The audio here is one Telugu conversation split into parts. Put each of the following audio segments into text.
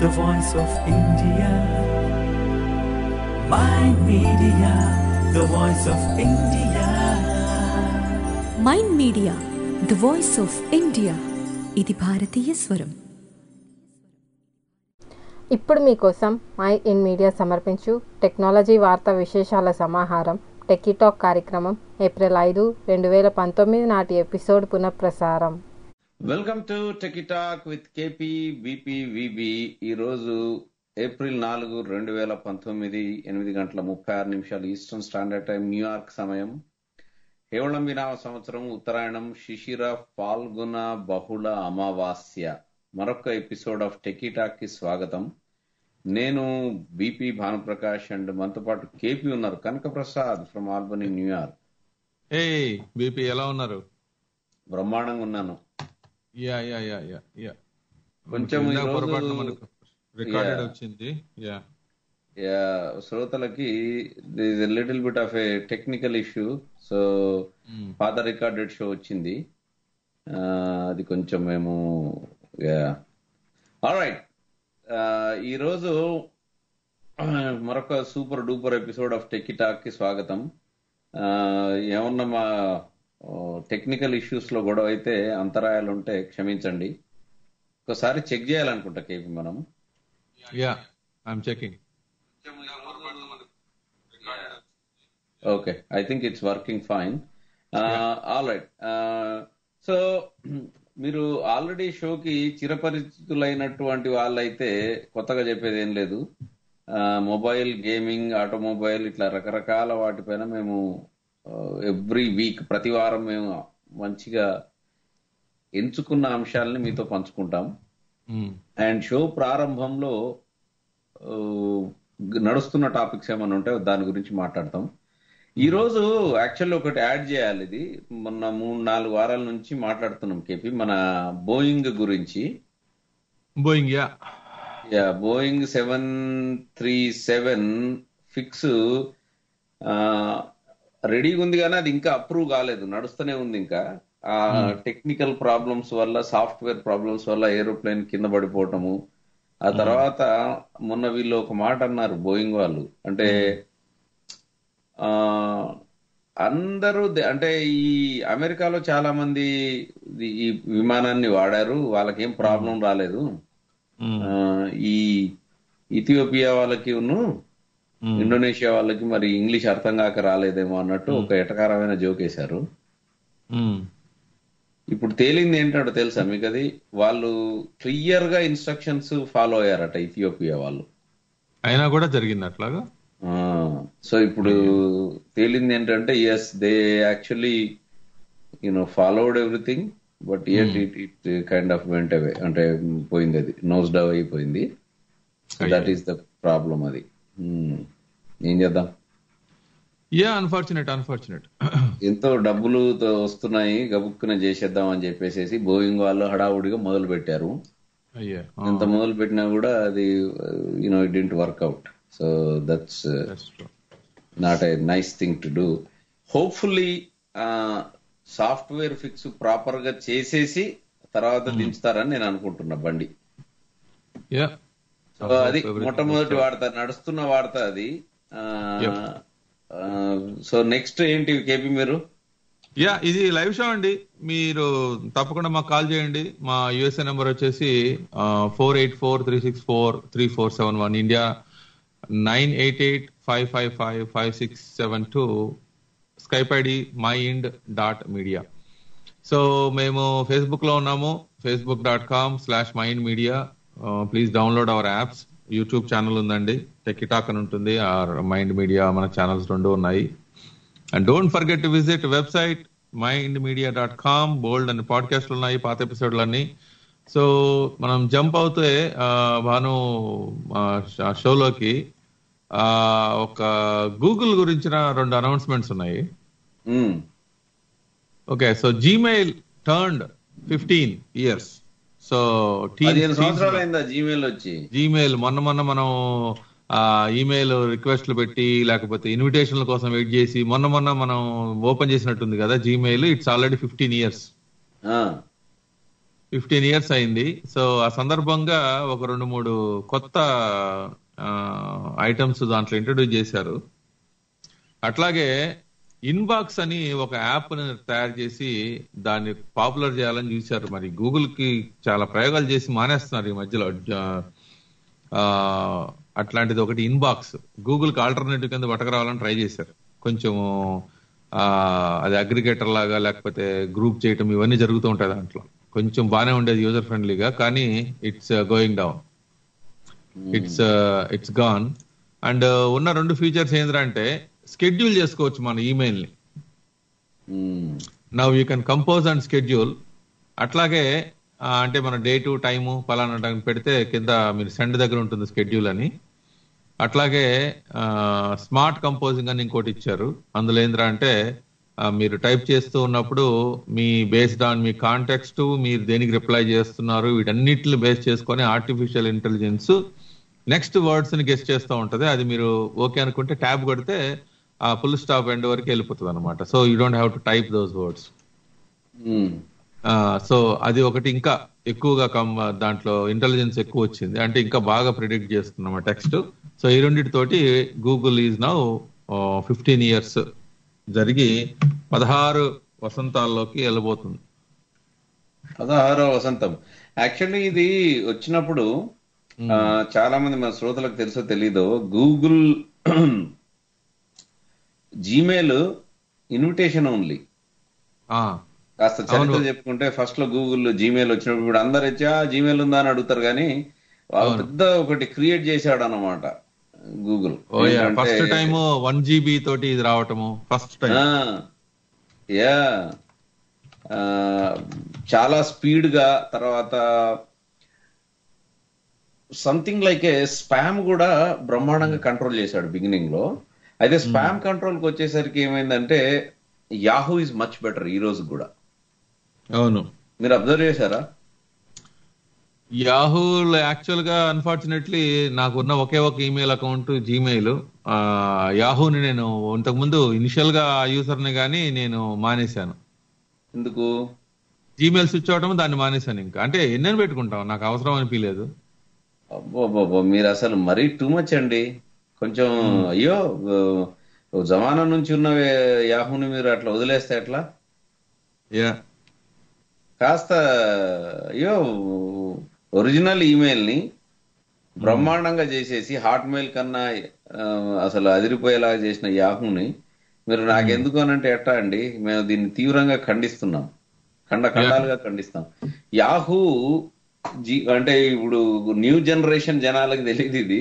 the voice of India. My media, the voice of India. Mind media the voice of India ఇది భారతీయ స్వరం ఇప్పుడు మీకోసం మై ఇన్ మీడియా సమర్పించు టెక్నాలజీ వార్తా విశేషాల సమాహారం టెక్కీటాక్ కార్యక్రమం ఏప్రిల్ ఐదు రెండు వేల పంతొమ్మిది నాటి ఎపిసోడ్ పునఃప్రసారం welcome to techie talk with KP BP B P రోజు ఏప్రిల్ నాలుగు రెండు వేల పంతొమ్మిది ఎనిమిది గంటల ముప్పై ఆరు నిమిషాలు ఈస్టర్న్ స్టాండర్డ్ టైం న్యూయార్క్ సమయం హేవళం వినామ సంవత్సరం ఉత్తరాయణం శిశిర పాల్గొన బహుళ అమావాస్య మరొక ఎపిసోడ్ ఆఫ్ టెకిటాక్ కి స్వాగతం నేను బీపీ భానుప్రకాష్ అండ్ మనతో పాటు కేపీ ఉన్నారు Kanaka Prasad from Albany New York ఏ బీపీ ఎలా ఉన్నారు బ్రహ్మాండంగా ఉన్నాను yeah yeah yeah yeah yeah కొంచెం ఇందాక ఈరోజు- పొరపాటున మనకు రికార్డెడ్ Yeah. వచ్చింది యా యా శ్రోతలకి little bit of a technical issue so పాత రికార్డెడ్ షో వచ్చింది ఆ, అది కొంచెం మేము రైట్ ఈరోజు మరొక super duper episode of techie talk కి స్వాగతం ఆ, ఏమన్నా మా టెక్నికల్ ఇష్యూస్ లో గొడవ అయితే అంతరాయాలు ఉంటే క్షమించండి ఒకసారి చెక్ చేయాలనుకుంటా K P yeah I'm checking okay I think it's working fine all right so మీరు ఆల్రెడీ షోకి చిరపరిచితులైనటువంటి వాళ్ళైతే కొత్తగా చెప్పేది ఏం లేదు మొబైల్ గేమింగ్ ఆటోమొబైల్ ఇట్లా రకరకాల వాటిపైన మేము ఎవ్రీ వీక్ ప్రతి వారం మేము మంచిగా ఎంచుకున్న అంశాలని మీతో పంచుకుంటాం అండ్ షో ప్రారంభంలో ఆ, నడుస్తున్న టాపిక్స్ ఏమైనా ఉంటే దాని గురించి మాట్లాడతాం ఈ రోజు యాక్చువల్లీ ఒకటి యాడ్ చేయాలి ఇది మొన్న మూడు నాలుగు వారాల నుంచి మాట్లాడుతున్నాం కేపీ మన బోయింగ్ గురించి Boeing yeah yeah Boeing seven three seven fix రెడీగా ఉంది కానీ అది ఇంకా అప్రూవ్ కాలేదు నడుస్తూనే ఉంది ఇంకా ఆ టెక్నికల్ ప్రాబ్లమ్స్ వల్ల సాఫ్ట్వేర్ ప్రాబ్లమ్స్ వల్ల ఏరోప్లేన్ కింద పడిపోవటము ఆ తర్వాత మొన్న వీళ్ళు ఒక మాట అన్నారు బోయింగ్ వాళ్ళు అంటే ఆ అందరూ దే- అంటే ఈ అమెరికాలో చాలా మంది ఈ- ఈ విమానాన్ని వాడారు వాళ్ళకేం ప్రాబ్లం రాలేదు ఆ, ఈ ఇథియోపియా వాళ్ళకి ఉన్ను ఇండోనేషియా వాళ్ళకి మరి ఇంగ్లీష్ అర్థం కాక రాలేదేమో అన్నట్టు ఒక ఎటకారమైన జోక్ వేశారు ఇప్పుడు తేలింది ఏంటంటే తెలుసా మీకు అది వాళ్ళు క్లియర్ గా ఇన్స్ట్రక్షన్స్ ఫాలో అయ్యారట ఇథియోపియా వాళ్ళు అయినా కూడా జరిగింది అట్లాగా సో ఇప్పుడు తేలింది ఏంటంటే yes they actually you know followed everything but it it it kind of went away అంటే పోయింది అది నోస్ డవ్ అయిపోయింది దట్ ఈస్ ద ప్రాబ్లం అది Hmm. ఏం చేద్దాం యా అన్ఫార్చునేట్ అన్ఫార్చునేట్ ఎంతో డబ్బులు తో వస్తున్నాయి గబుక్కున చేసేద్దాం అని చెప్పేసి బోయింగ్ వాళ్ళు హడావుడిగా మొదలు పెట్టారు అయ్యా ఎంత మొదలు పెట్టినా కూడా అది you know it didn't work out so that's not a nice thing to do hopefully software fix proper గా చేసేసి తర్వాత దించుతారని నేను అనుకుంటున్నా బండి యా సో అది మొట్టమొదటి వార్త నడుస్తున్న వార్త అది సో నెక్స్ట్ ఏంటి కేపీ మీరు యా ఇది లైవ్ షో అండి మీరు తప్పకుండా మాకు కాల్ చేయండి మా యుఎస్ఏ నెంబర్ వచ్చేసి four eight four three six four three four seven one India nine eight eight five five five five six seven two Skype ID my ind dot media so మేము ఫేస్బుక్ లో ఉన్నాము Facebook dot com slash mind media please download our apps YouTube channel ఉందండి టెక్కిటాక్ అని ఉంటుంది ఆర్ మైండ్ మీడియా మన ఛానల్స్ రెండు ఉన్నాయి and don't forget to visit website mind media dot com bold అని పాడ్కాస్ట్లు ఉన్నాయి పాత ఎపిసోడ్లు అన్ని సో మనం జంప్ అవుతే ఆ, భాను ఆ, ష- షోలోకి ఆ, ఒక గూగుల్ గురించిన రెండు అనౌన్స్మెంట్స్ ఉన్నాయి okay so Gmail turned fifteen years so పదిహేను సంవత్సరాలు అయిందా జీమెయిల్ వచ్చి జీమెయిల్ మొన్న మొన్న మనం ఆ ఈమెయిల్ రిక్వెస్ట్లు పెట్టి లేకపోతే ఇన్విటేషన్ల కోసం వెయిట్ చేసి మొన్న మొన్న మనం ఓపెన్ చేసినట్టుంది కదా Gmail it's already fifteen years fifteen years అయింది సో ఆ సందర్భంగా ఒక రెండు మూడు కొత్త ఐటమ్స్ దాంట్లో ఇంట్రడ్యూస్ చేశారు అట్లాగే ఇన్బాక్స్ అని ఒక యాప్ తయారు చేసి దాన్ని పాపులర్ చేయాలని చూశారు మరి గూగుల్ కి చాలా ప్రయోగాలు చేసి మానేస్తున్నారు ఈ మధ్యలో ఆ, అట్లాంటిది ఒకటి ఇన్బాక్స్ గూగుల్ కి ఆల్టర్నేటివ్ కింద పట్టకరావాలని ట్రై చేశారు కొంచెం ఆ, అది అగ్రిగేటర్ లాగా లేకపోతే గ్రూప్ చేయటం ఇవన్నీ జరుగుతూ ఉంటాయి దాంట్లో కొంచెం బాగానే ఉండేది యూజర్ ఫ్రెండ్లీగా కానీ it's going down it's it's gone and ఉన్న రెండు ఫీచర్స్ ఏంటంటే స్కెడ్యూల్ చేసుకోవచ్చు మన ఈమెయిల్ ని now you can compose and schedule అట్లాగే ఆ, అంటే మన డేటు టైము పలానా టైం పెడితే కింద మీరు సెండ్ దగ్గర ఉంటుంది స్కెడ్యూల్ అని అట్లాగే స్మార్ట్ కంపోజింగ్ అని ఇంకోటి ఇచ్చారు అందులో ఏంద్రా అంటే ఆ, మీరు టైప్ చేస్తూ ఉన్నప్పుడు మీ బేస్డ్ ఆన్ మీ కాంటెక్స్ట్ మీరు దేనికి రిప్లై చేస్తున్నారు వీటన్నిటిని బేస్ చేసుకొని ఆర్టిఫిషియల్ ఇంటెలిజెన్స్ నెక్స్ట్ వర్డ్స్ ని గెస్ట్ చేస్తూ ఉంటది అది మీరు ఓకే అనుకుంటే ట్యాబ్ కొడితే ఆ ఫుల్ స్టాప్ ఎండ్ వరకు వెళ్ళిపోతుంది అనమాట so you don't have to type those words so అది ఒకటి ఇంకా ఎక్కువగా కమ్ దాంట్లో ఇంటెలిజెన్స్ ఎక్కువ వచ్చింది అంటే ఇంకా బాగా ప్రిడిక్ట్ చేస్తున్నాం టెక్స్ట్ సో ఈ రెండింటితోటి Google is now fifteen years జరిగి పదహారు వసంతాల్లోకి వెళ్ళబోతుంది పదహారో వసంతం యాక్చువల్లీ ఇది వచ్చినప్పుడు ఆ, చాలా మంది మన శ్రోతలకు తెలుసో తెలీదో గూగుల్ జీమెయిల్ ఇన్విటేషన్ ఓన్లీ ఆ, కాస్త చరిత్ర అవును. చెప్పుకుంటే ఫస్ట్ లో గూగుల్ జీమెయిల్ వచ్చినప్పుడు ఇప్పుడు అందరు వచ్చా జీమెయిల్ ఉందా అని అడుగుతారు కానీ వాళ్ళు అవును. పెద్ద ఒకటి క్రియేట్ చేశాడు అనమాట Google oh yeah first time one GB తోటి ఇది రావటము ఫస్ట్ టైం యా చాలా స్పీడ్ గా తర్వాత సంథింగ్ లైక్ ఏ స్పామ్ కూడా బ్రహ్మాండంగా కంట్రోల్ చేశాడు బిగినింగ్ లో అయితే స్పామ్ కంట్రోల్ కి వచ్చేసరికి ఏమైందంటే యాహూ ఇస్ మచ్ బెటర్ ఈ రోజు కూడా అవును మీరు అబ్జర్వ్ చేశారా యాహూ యాక్చువల్ గా అన్ఫార్చునేట్లీ నాకున్న ఒకే ఒక ఈమెయిల్ అకౌంట్ జీమెయిల్ యాహూని నేను ఇంతకు ముందు ఇనిషియల్ గా యూసర్ ని గానీ నేను మానేశాను ఎందుకు జీమెయిల్ స్విచ్ అవటం దాన్ని మానేశాను ఇంకా అంటే ఎన్నెన్ని పెట్టుకుంటాం నాకు అవసరం అనిపించలేదు అబ్బో అబ్బో మీరు అసలు మరీ టూ మచ్ అండి కొంచెం అయ్యో ఓ జమానా నుంచి ఉన్న యాహూని మీరు అట్లా వదిలేస్తే ఎట్లా యా కాస్త అయ్యో ఒరిజినల్ ఈమెయిల్ ని బ్రహ్మాండంగా చేసేసి హాట్ మెయిల్ కన్నా ఆ, అసలు అదిరిపోయేలాగా చేసిన యాహూని మీరు నాకెందుకు అని అంటే ఎట్టా అండి మేము దీన్ని తీవ్రంగా ఖండిస్తున్నాం ఖండ ఖండాలుగా ఖండిస్తాం యాహూ జీ అంటే ఇప్పుడు న్యూ జనరేషన్ జనాలకు తెలియదు ఇది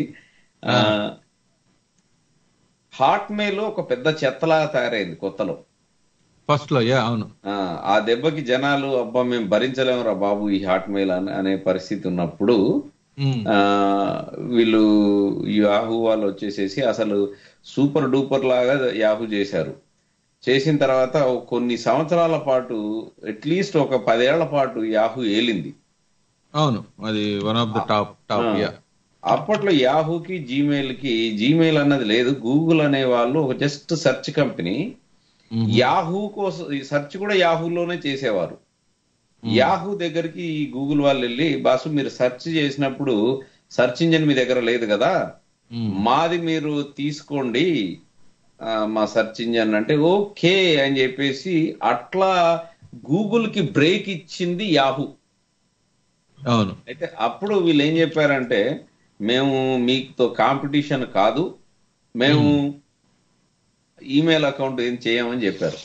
హాట్ మెయిల్ ఒక పెద్ద చెత్తలాగా తయారైంది కొత్తలో ఫస్ట్ లో యా అవును ఆ, ఆ దెబ్బకి జనాలు అబ్బా మేము భరించలేమురా బాబు ఈ హాట్ మెయిల్ అని అనే పరిస్థితి ఉన్నప్పుడు మ్మ్. ఆ వీళ్ళు యాహూ వాళ్ళు వచ్చేసేసి అసలు సూపర్ డూపర్ లాగా యాహూ చేశారు చేసిన తర్వాత ఓ కొన్ని సంవత్సరాల పాటు అట్లీస్ట్ ఒక పదేళ్ల పాటు యాహూ ఏలింది అవును అది one of the top top yeah అప్పట్లో యాహూకి జీమెయిల్ కి జీమెయిల్ అన్నది లేదు గూగుల్ అనే వాళ్ళు ఒక జస్ట్ సెర్చ్ కంపెనీ యాహూ కోసం సెర్చ్ కూడా యాహూలోనే చేసేవారు యాహూ దగ్గరికి ఈ గూగుల్ వాళ్ళు వెళ్ళి బాసు మీరు సెర్చ్ చేసినప్పుడు సెర్చ్ ఇంజిన్ మీ దగ్గర లేదు కదా మాది మీరు తీసుకోండి ఆ, మా సెర్చ్ ఇంజిన్ అంటే ఓకే అని చెప్పేసి అట్లా గూగుల్ కి బ్రేక్ ఇచ్చింది యాహూ అవును అయితే అప్పుడు వీళ్ళు ఏం చెప్పారంటే మేము మీతో కాంపిటీషన్ కాదు మేము ఈమెయిల్ అకౌంట్ ఏం చేయమని చెప్పారు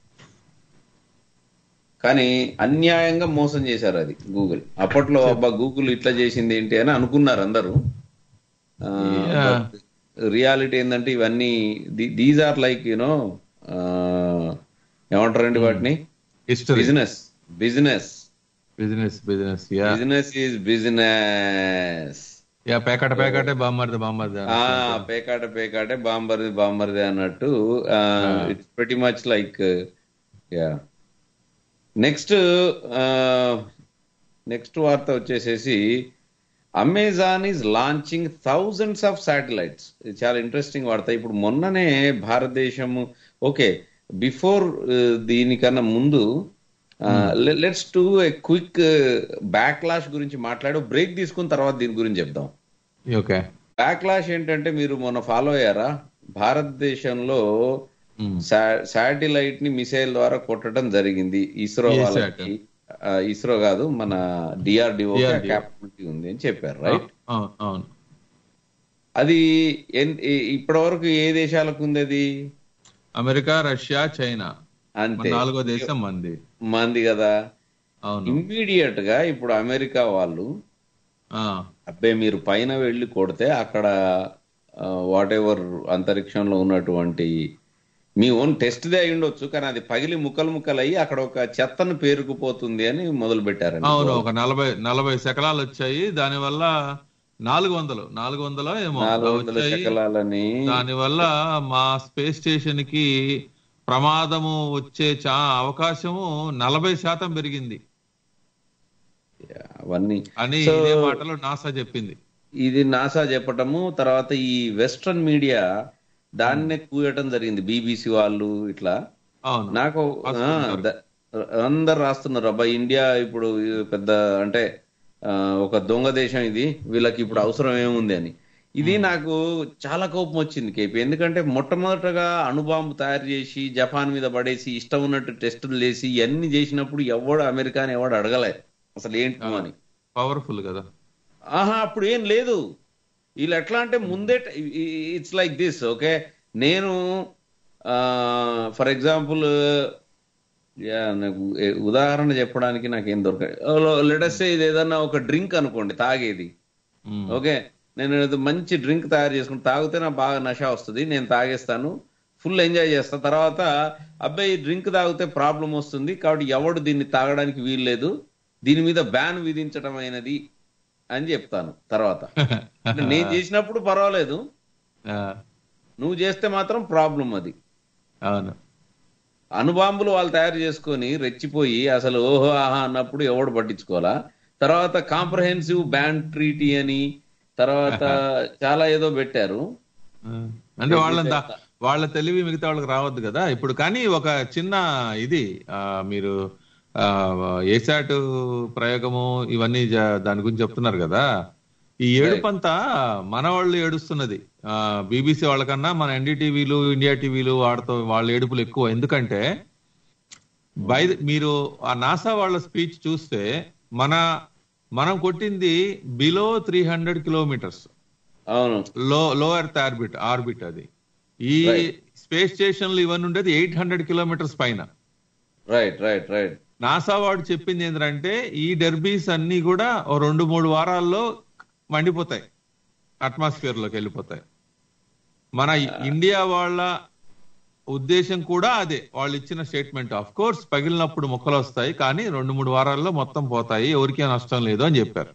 కానీ అన్యాయంగా మోసం చేశారు అది గూగుల్ అప్పట్లో అబ్బా గూగుల్ ఇట్లా చేసింది ఏంటి అని అనుకున్నారు అందరూ Yeah. రియాలిటీ ఏంటంటే ఇవన్నీ దీస్ ఆర్ లైక్ యూనో ఏమంటారండి వాటిని history business business business business yeah business is business yeah పేకాట పేకాటే బామ్మర్ది బామ్మర్ది ఆ పేకాట పేకాటే బాంబర్ది బాంబర్ది అన్నట్టు it's very much like yeah next next వార్త వచ్చేసేసి Amazon is launching thousands of satellites ఇది చాలా ఇంట్రెస్టింగ్ వార్త ఇప్పుడు మొన్ననే భారతదేశం ఓకే బిఫోర్ దీనికన్నా ముందు let's to a quick backlash గురించి మాట్లాడు బ్రేక్ తీసుకున్న తర్వాత దీని గురించి చెప్దాం ఓకే బ్యాక్లాష్ ఏంటంటే మీరు మొన్న ఫాలో అయ్యారా భారతదేశంలో శాటిలైట్ ని మిసైల్ ద్వారా కొట్టడం జరిగింది ఇస్రో ఏ వాళ్ళకి ఆ, ఇస్రో కాదు మన డిఆర్డిఓ DRDO. క్యాపబిలిటీ ఉంది అని చెప్పారు రైట్ అవును అవును అది ఎన్- ఈ- ఇప్పటి వరకు ఏ దేశాలకు ఉంది అది అమెరికా రష్యా చైనా మన అంతే నాలుగో దేశం మంది మంది కదా అవును ఇమ్మీడియట్ గా ఇప్పుడు అమెరికా వాళ్ళు ఆ, అబ్బే మీరు పైన వెళ్ళి కొడితే అక్కడ వాట్ ఎవర్ అంతరిక్షంలో ఉన్నటువంటి మీ ఓన్ టెస్ట్ దే అయి ఉండొచ్చు కానీ అది పగిలి ముక్కలు ముక్కలు అయ్యి అక్కడ ఒక చెత్తను పేరుకుపోతుంది అని మొదలు పెట్టారండి అవును ఒక నలభై నలభై శకలాలు వచ్చాయి దాని వల్ల నాలుగు వందలు నాలుగు వందలు ఏమో నాలుగు వందల వచ్చాయి శకలాలని దాని వల్ల మా స్పేస్ స్టేషన్ కి ప్రమాదము వచ్చే చా అవకాశము నలభై శాతం పెరిగింది అవన్నీ అని So, ఇదే మాటలో నాసా చెప్పింది ఇది నాసా చెప్పటము తర్వాత ఈ వెస్ట్రన్ మీడియా దాన్నే కూయటం జరిగింది బీబీసీ వాళ్ళు ఇట్లా అవును నాకు ఆ, రాస్తున్నారు. ద- అందరు రాస్తున్నారు అబ్బాయి ఇండియా ఇప్పుడు పెద్ద అంటే ఆ, ఒక దొంగ దేశం ఇది వీళ్ళకి ఇప్పుడు అవసరం ఏముంది అని ఇది నాకు చాలా కోపం వచ్చింది కేపీ ఎందుకంటే మొట్టమొదటగా అణుబాంబు తయారు చేసి జపాన్ మీద పడేసి ఇష్టం ఉన్నట్టు టెస్టులు చేసి ఇవన్నీ చేసినప్పుడు ఎవడు అమెరికాని ఎవడు అడగలే అసలు ఏంటి నువ్వు అని పవర్ఫుల్ కదా ఆహా అప్పుడు ఏం లేదు వీళ్ళు ఎట్లా అంటే ముందే ఇట్స్ లైక్ దిస్ ఓకే నేను ఫర్ ఎగ్జాంపుల్ నాకు ఏ- ఉదాహరణ చెప్పడానికి నాకు ఏం దొరక లెటస్ ఇది ఏదన్నా ఒక డ్రింక్ అనుకోండి తాగేది ఉమ్. ఓకే నేను ఏదో మంచి డ్రింక్ తయారు చేసుకుని తాగితే నాకు బాగా నష వస్తుంది నేను తాగేస్తాను ఫుల్ ఎంజాయ్ చేస్తా తర్వాత అబ్బాయి డ్రింక్ తాగితే ప్రాబ్లం వస్తుంది కాబట్టి ఎవడు దీన్ని తాగడానికి వీల్లేదు దీని మీద బ్యాన్ విధించడం అయినది అని చెప్తాను తర్వాత అంటే నేను చేసినప్పుడు పర్వాలేదు ఆ, నువ్వు చేస్తే మాత్రం ప్రాబ్లం అది అవును అణుబాంబులు వాళ్ళు తయారు చేసుకొని రెచ్చిపోయి అసలు ఓహో ఆహా అన్నప్పుడు ఎవడు పట్టించుకోవాలా తర్వాత కాంప్రహెన్సివ్ బ్యాన్ ట్రీటీ అని తర్వాత చాలా ఏదో పెట్టారు ఆ, అంటే వాళ్ళంతా వాళ్ళ తెలివి మిగతా వాళ్ళకి రావద్దు కదా ఇప్పుడు కానీ ఒక చిన్న ఇది ఆ, మీరు ఏసాట్ ప్రయోగము ఇవన్నీ జ- దాని గురించి చెప్తున్నారు కదా ఈ ఏడుపంతా మన వాళ్ళు ఏడుస్తున్నది బీబీసీ వాళ్ళకన్నా మన ఎన్డీటీవీలు ఇండియా టీవీలు వాడుతూ వాళ్ళ ఏడుపులు ఎక్కువ ఎందుకంటే బై మీరు ఆ నాసా వాళ్ళ స్పీచ్ చూస్తే మన మనం కొట్టింది బిలో త్రీ హండ్రెడ్ కిలోమీటర్స్ అవును లో లో ఎర్త్ ఆర్బిట్ ఆర్బిట్ అది ఈ స్పేస్ స్టేషన్లు ఇవన్నీ ఉండేది ఎయిట్ హండ్రెడ్ కిలోమీటర్స్ పైన రైట్ రైట్ రైట్ నాసా వాడు చెప్పింది ఏంటంటే ఈ డెర్బీస్ అన్ని కూడా ఓ రెండు మూడు వారాల్లో మండిపోతాయి అట్మాస్ఫియర్ లోకి వెళ్ళిపోతాయి మన ఇండియా వాళ్ళ ఉద్దేశం కూడా అదే వాళ్ళు ఇచ్చిన స్టేట్మెంట్ ఆఫ్ కోర్స్ పగిలినప్పుడు మొక్కలు వస్తాయి కానీ రెండు మూడు వారాల్లో మొత్తం పోతాయి ఎవరికీ నష్టం లేదు అని చెప్పారు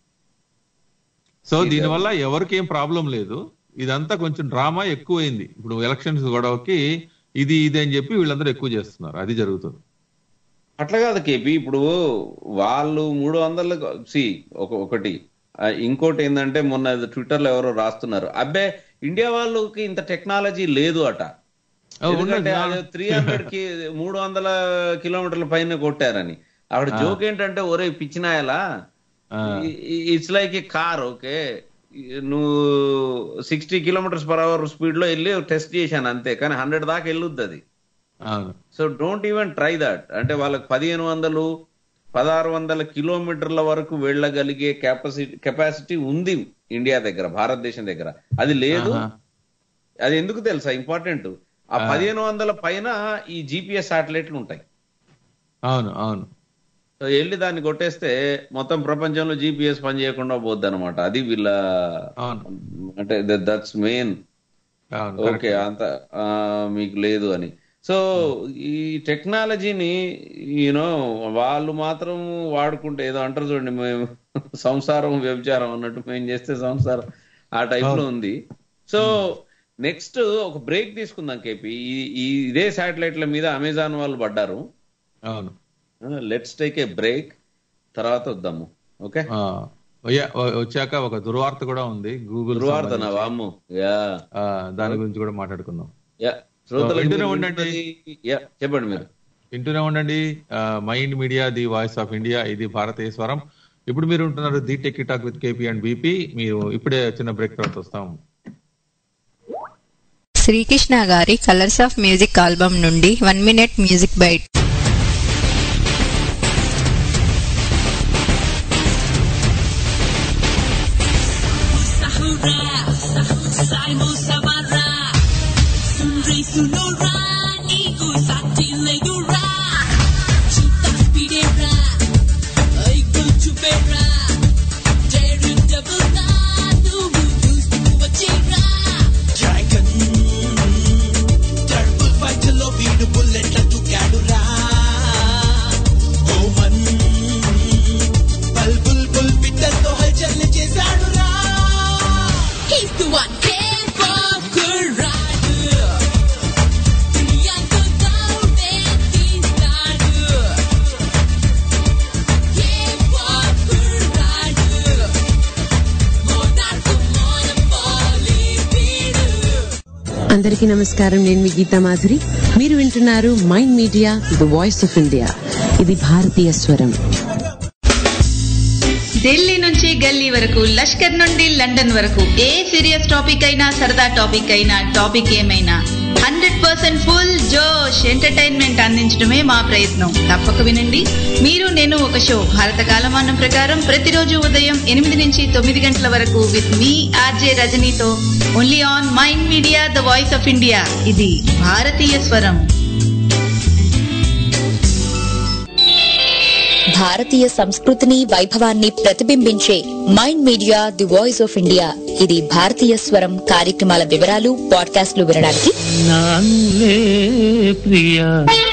సో దీనివల్ల ఎవరికి ఏం ప్రాబ్లం లేదు ఇదంతా కొంచెం డ్రామా ఎక్కువైంది ఇప్పుడు ఎలక్షన్స్ గొడవకి ఇది ఇది అని చెప్పి వీళ్ళందరూ ఎక్కువ చేస్తున్నారు అది జరుగుతుంది అట్లా కాదు కేపీ ఇప్పుడు వాళ్ళు మూడు వందల సి ఒక ఒకటి ఆ, ఇంకోటి ఏంటంటే మొన్న ట్విట్టర్ లో ఎవరో రాస్తున్నారు అబ్బే ఇండియా వాళ్ళకి ఇంత టెక్నాలజీ లేదు అట ఆ, ఎందుకంటే ఉన్నది. త్రీ హండ్రెడ్ కి మూడు వందల కిలోమీటర్ల పైన కొట్టారని అక్కడ జోక్ ఏంటంటే ఒరే పిచ్చినాయలా ఆ. It's like a car okay నువ్వు sixty kilometres per hour speed లో వెళ్ళి టెస్ట్ చేశాను అంతే కానీ హండ్రెడ్ దాకా వెళ్ళొద్దు అది అవును so don't even try that అంటే వాళ్ళకి పదిహేను వందలు పదహారు వందల కిలోమీటర్ల వరకు వెళ్ళగలిగే కెపాసిటీ కెపాసిటీ ఉంది ఇండియా దగ్గర భారతదేశం దగ్గర అది లేదు ఆహా. అది ఎందుకు తెలుసా ఇంపార్టెంట్ ఆ పదిహేను వందల పైన ఈ జిపిఎస్ శాటిలైట్లు ఉంటాయి అవును అవును సో వెళ్ళి దాన్ని కొట్టేస్తే మొత్తం ప్రపంచంలో జిపిఎస్ పని చేయకుండా పోద్ది అనమాట అది వీళ్ళ అవును అంటే దట్స్ మెయిన్ అవును ఓకే అంత ఆ, మీకు లేదు అని సో ఈ టెక్నాలజీని యూనో వాళ్ళు మాత్రం వాడుకుంటే ఏదో అంటారు చూడండి మేము సంసారం వ్యభిచారం అన్నట్టు మేము చేస్తే సంసారం ఆ టైప్ లో ఉంది సో నెక్స్ట్ ఒక బ్రేక్ తీసుకుందాం కేపీ ఈ- ఈ ఇదే శాటిలైట్ల మీద అమెజాన్ వాళ్ళు పడ్డారు అవును లెట్స్ టేక్ ఏ బ్రేక్ తర్వాత వద్దాము ఓకే ఆ, యా, వ- వచ్చాక ఒక దుర్వార్త కూడా ఉంది గూగుల్ దుర్వార్తన వాము యా ఆ, దాని గురించి కూడా మాట్లాడుకుందాం యా శ్రోతలకు వింటూనే మీరు ఉండండి. వింటున్నది- యా చెప్పండి మీరు వింటూనే ఉండండి mind media the voice of India ఇది భారతీయ స్వరం ఇప్పుడు మీరు ఉంటున్నారు the tech talk with KP and BP మీరు ఇప్పుడే చిన్న బ్రేక్ తర్వాత వస్తాం శ్రీకృష్ణ గారి కలర్స్ ఆఫ్ మ్యూజిక్ ఆల్బమ్ నుండి one minute music bite He's the one care for Kuradu. దునియాతో తావునే తీస్తాడు. Care for Kuradu. మోనార్కు మోనపోలి వీడు. అందరికీ నమస్కారం నేను మీ గీతా మాధురి మీరు వింటున్నారు mind media the voice of India ఇది భారతీయ స్వరం ఢిల్లీ నుంచి గల్లీ వరకు లష్కర్ నుండి లండన్ వరకు ఏ సీరియస్ టాపిక్ అయినా సరదా టాపిక్ అయినా టాపిక్ ఏమైనా హండ్రెడ్ పర్సెంట్ ఫుల్ జోష్ ఎంటర్టైన్మెంట్ అందించడమే మా ప్రయత్నం తప్పక వినండి మీరు నేను ఒక షో భారత కాలమానం ప్రకారం ప్రతిరోజు ఉదయం ఎనిమిది నుంచి తొమ్మిది గంటల వరకు విత్ మీ ఆర్జే రజనీతో only on mind media the voice of India ఇది భారతీయ స్వరం భారతీయ సంస్కృతిని వైభవాన్ని ప్రతిబింబించే Mind media the voice of India ఇది భారతీయ స్వరం కార్యక్రమాల వివరాలు పాడ్కాస్ట్లు వినడానికి నానులే ప్రియా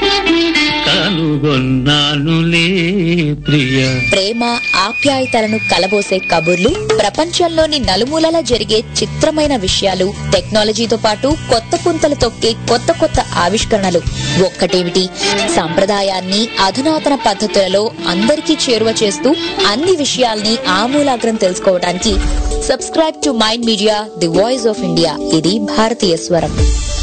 కనుగొన్నానులే ప్రియా ప్రేమ ఆప్యాయతలను కలబోసే కబుర్లు ప్రపంచంలోని నలుమూలలా జరిగే చిత్రమైన విషయాలు టెక్నాలజీతో పాటు కొత్త పుంతలు తొక్కే కొత్త కొత్త ఆవిష్కరణలు ఒక్కటేమిటి సంప్రదాయాన్ని అధునాతన పద్ధతులలో అందరికీ చేరువ చేస్తూ అన్ని విషయాల్ని ఆమూలాగ్రం తెలుసుకోవడానికి subscribe to Mind media the voice of India ఇది భారతీయ స్వరం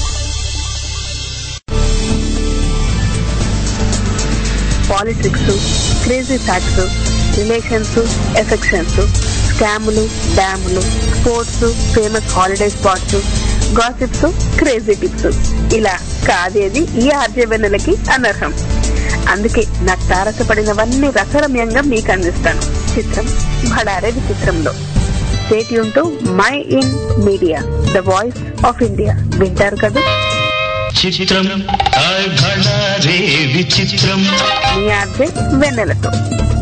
politics crazy facts relations affections స్కాములు డ్యాములు sports famous holiday spots gossips crazy tips ఇలా కాదేది ఈ ఆర్జవెన్నెలకి అనర్హం అందుకే నాకు తారసపడినవన్నీ రసరమ్యంగా మీకు అందిస్తాను చిత్రం భడారే విచిత్రంలో state to my in media the voice of India వింటారు కదా చిత్రం హాయ్ భళా రే విచిత్రం మీ ఆర్జే వెన్నెలతో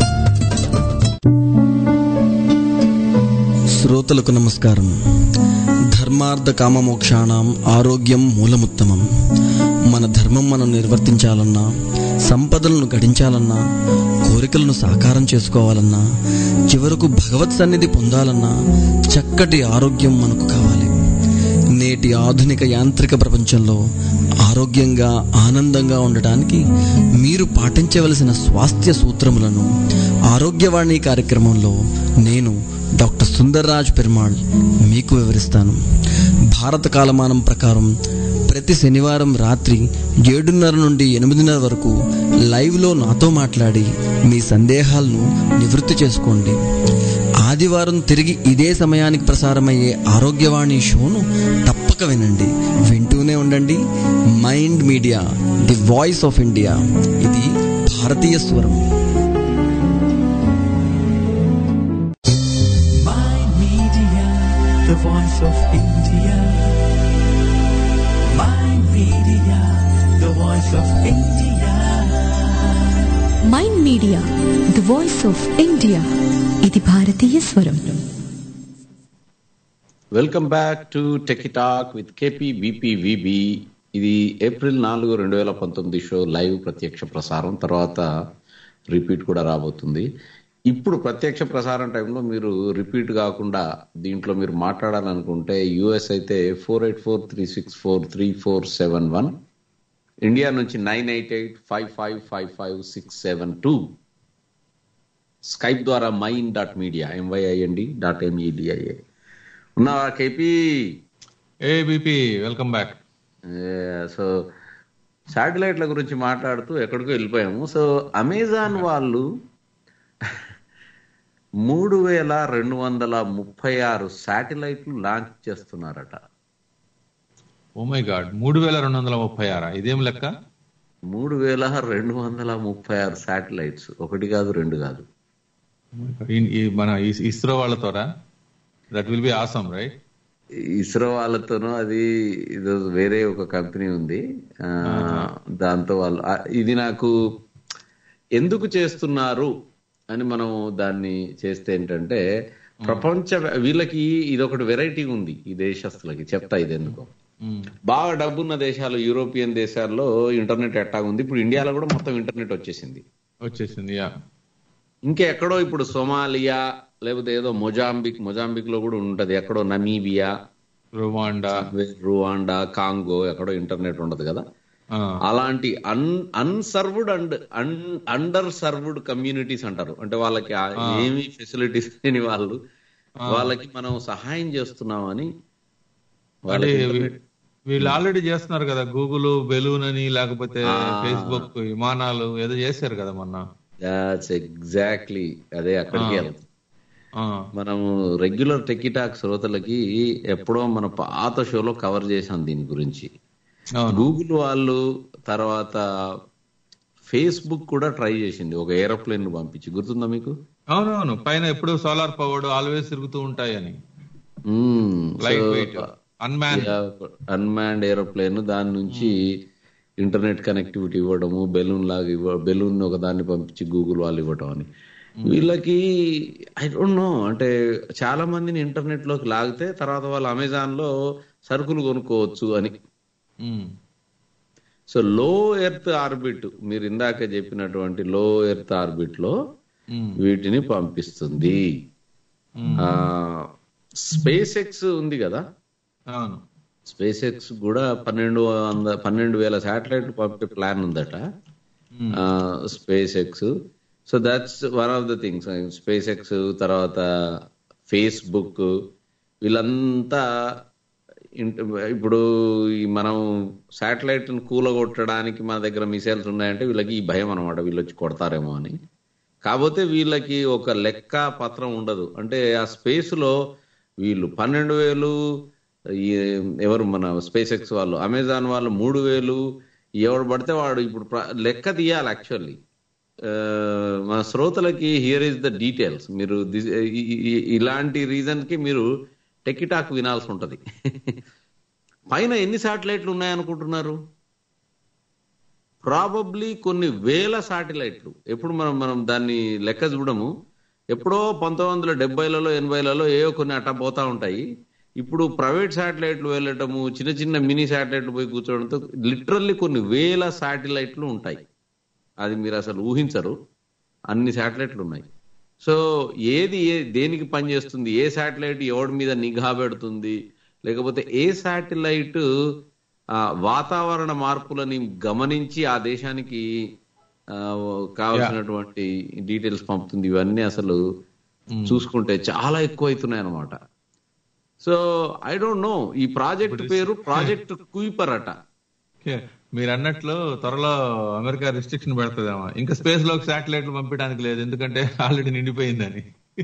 శ్రోతలకు నమస్కారం ధర్మార్థ కామమోక్షాణం ఆరోగ్యం మూలముత్తమం మన ధర్మం మనం నిర్వర్తించాలన్నా సంపదలను గడించాలన్నా కోరికలను సాకారం చేసుకోవాలన్నా చివరకు భగవత్ సన్నిధి పొందాలన్నా చక్కటి ఆరోగ్యం మనకు కావాలి నేటి ఆధునిక యాంత్రిక ప్రపంచంలో ఆరోగ్యంగా ఆనందంగా ఉండటానికి మీరు పాటించవలసిన స్వాస్థ్య సూత్రములను ఆరోగ్యవాణి కార్యక్రమంలో నేను డాక్టర్ సుందర్రాజ్ పెరుమాళ్ మీకు వివరిస్తాను భారత కాలమానం ప్రకారం ప్రతి శనివారం రాత్రి ఏడున్నర నుండి ఎనిమిదిన్నర వరకు లైవ్లో నాతో మాట్లాడి మీ సందేహాలను నివృత్తి చేసుకోండి ఆదివారం తిరిగి ఇదే సమయానికి ప్రసారమయ్యే ఆరోగ్యవాణి షోను తప్పక వినండి వింటూనే ఉండండి mind media the voice of India ఇది భారతీయ స్వరం Mind Media, the voice of India. Mind Media, the voice of India. Mind media the voice of India ఇది భారతీయ స్వరం welcome back to techie talk with KP BP VB ఇది ఏప్రిల్ నాలుగు రెండు వేల పంతొమ్మిది షో లైవ్ ప్రత్యక్ష ప్రసారం తర్వాత రిపీట్ కూడా రాబోతుంది ఇప్పుడు ప్రత్యక్ష ప్రసారం టైంలో మీరు రిపీట్ కాకుండా దీంట్లో మీరు మాట్లాడాలనుకుంటే యుఎస్ అయితే four eight four three six four three four seven one India నుంచి nine eight eight five five five five six seven two Skype ద్వారా Mind dot media M Y I N D dot M E D I A ఉన్నావా కేపీ ఏ బీపీ వెల్కమ్ బ్యాక్ సో శాటిలైట్ల గురించి మాట్లాడుతూ ఎక్కడికో వెళ్ళిపోయాము సో అమెజాన్ వాళ్ళు మూడు వేల రెండు వందల ముప్పై ఆరు శాటిలైట్లు లాంచ్ చేస్తున్నారట ఓ మై గాడ్ మూడు వేల రెండు వందల ముప్పై ఆరా ఇదేం లెక్క మూడు వేల రెండు వందల ముప్పై ఆరు శాటిలైట్స్ ఒకటి కాదు రెండు కాదు ఈ- ఈ మన ఇస్- ఇస్రో వాళ్ళతోరా that will be awesome right ISRO వాళ్ళతోనూ అది ఇది వేరే ఒక కంపెనీ ఉంది ఆ, దాంతో వాళ్ళు ఆ, ఇది నాకు ఎందుకు చేస్తున్నారు అని మనం దాన్ని చేస్తే ఏంటంటే ప్రపంచ వీళ్ళకి ఇది ఒకటి వెరైటీ ఉంది ఈ దేశస్తులకి చెప్తా ఇది ఎందుకో బాగా డబ్బున్న దేశాలు యూరోపియన్ దేశాల్లో ఇంటర్నెట్ ఎట్టా ఉంది ఇప్పుడు ఇండియాలో కూడా మొత్తం ఇంటర్నెట్ వచ్చేసింది వచ్చేసింది యా ఇంకా ఎక్కడో ఇప్పుడు సోమాలియా లేకపోతే ఏదో మొజాంబిక్ మొజాంబిక్ లో కూడా ఉంటది ఎక్కడో నమీబియా రువాండా రువాండా కాంగో ఎక్కడో ఇంటర్నెట్ ఉండదు కదా అలాంటి an unserved and underserved communities అంటారు అంటే వాళ్ళకి ఆ ఏమి ఫెసిలిటీస్ లేని వాళ్ళు వాళ్ళకి మనం సహాయం చేస్తున్నామని అంటే వాళ్ళకి వీ- internet- వీళ్ళు ఆల్రెడీ చేస్తున్నారు కదా గూగుల్ బెలూన్ అని లేకపోతే ఆ. ఫేస్బుక్ విమానాలు ఏదో చేశారు కదా మొన్న దాట్స్ ఎగ్జాక్ట్లీ అదే అక్కడికి ఆ. వెళ్తాం మనము రెగ్యులర్ టెక్కిటాక్ శ్రోతలకి ఎప్పుడో మన పాత షోలో కవర్ చేశాం దీని గురించి గూగుల్ వాళ్ళు తర్వాత ఫేస్బుక్ కూడా ట్రై చేసింది ఒక ఏరోప్లేన్ ను పంపించి గుర్తుందా మీకు అవునవును పైన ఎప్పుడు సోలార్ పవర్డ్ ఆల్వేస్ తిరుగుతూ ఉంటాయని light weight unmanned unmanned aeroplane దాని నుంచి ఇంటర్నెట్ కనెక్టివిటీ ఇవ్వడము బెలూన్ లాగా ఇవ్వ బెలూన్ ఒక దాన్ని పంపించి గూగుల్ వాళ్ళు ఇవ్వడం అని వీళ్ళకి ఐ డోంట్ నో అంటే చాలా మందిని ఇంటర్నెట్ లోకి లాగితే తర్వాత వాళ్ళు అమెజాన్ లో సరుకులు కొనుక్కోవచ్చు అని సో లో ఎర్త్ ఆర్బిట్ మీరు ఇందాక చెప్పినటువంటి లో ఎర్త్ ఆర్బిట్ లో వీటిని పంపిస్తుంది స్పేస్ ఎక్స్ ఉంది కదా అవును స్పేస్ ఎక్స్ కూడా పన్నెండు వంద పన్నెండు వేల శాటిలైట్ పంపే ప్లాన్ ఉందట SpaceX so that's one of the things SpaceX తర్వాత ఫేస్బుక్ వీళ్ళంతా ఇంట- ఇప్పుడు ఈ మనం శాటిలైట్ కూలగొట్టడానికి మన దగ్గర మిసైల్స్ ఉన్నాయంటే వీళ్ళకి ఈ భయం అనమాట వీళ్ళు వచ్చి కొడతారేమో అని కాకపోతే వీళ్ళకి ఒక లెక్క పత్రం ఉండదు అంటే ఆ స్పేస్ లో వీళ్ళు పన్నెండు వేలు ఈ ఎవరు మన స్పేస్ ఎక్స్ వాళ్ళు అమెజాన్ వాళ్ళు మూడు వేలు ఎవడు పడితే వాడు ఇప్పుడు ప్ర- లెక్క తీయాలి యాక్చువల్లీ మన శ్రోతలకి హియర్ ఇస్ ద డీటెయిల్స్ మీరు ది- ఈ- ఈ- ఈ- ఇలాంటి రీజన్ కి మీరు టెక్కిటాక్ వినాల్సి ఉంటది పైన ఎన్ని శాటిలైట్లు ఉన్నాయనుకుంటున్నారు ప్రాబబ్లీ కొన్ని వేల శాటిలైట్లు ఎప్పుడు మనం మనం దాన్ని లెక్క చూడము ఎప్పుడో పంతొమ్మిది వందల డెబ్బైలలో ఎనభైలలో ఏవో కొన్ని అట్ట పోతా ఉంటాయి ఇప్పుడు ప్రైవేట్ శాటిలైట్లు వెళ్ళటము చిన్న చిన్న మినీ శాటిలైట్లు పోయి కూర్చోవడంతో లిటరల్లీ కొన్ని వేల శాటిలైట్లు ఉంటాయి అది మీరు అసలు ఊహించరు అన్ని శాటిలైట్లు ఉన్నాయి సో ఏది ఏ దేనికి పనిచేస్తుంది ఏ శాటిలైట్ ఎవడి మీద నిఘా పెడుతుంది లేకపోతే ఏ శాటిలైట్ ఆ, వాతావరణ మార్పులని గమనించి ఆ దేశానికి ఆ, కావాల్సినటువంటి డీటెయిల్స్ పంపుతుంది ఇవన్నీ అసలు చూసుకుంటే చాలా ఎక్కువ అవుతున్నాయి అనమాట సో ఐ డోంట్ నో ఈ ప్రాజెక్ట్ పేరు ప్రాజెక్ట్ కుయిపర్ అట ఓకే. మీరు అన్నట్లు త్వరలో అమెరికా రిస్ట్రిక్షన్ పెడుతుందేమో ఇంకా స్పేస్ లోకి శాటిలైట్లు పంపించడానికి లేదు ఎందుకంటే ఆల్రెడీ నిండిపోయిందని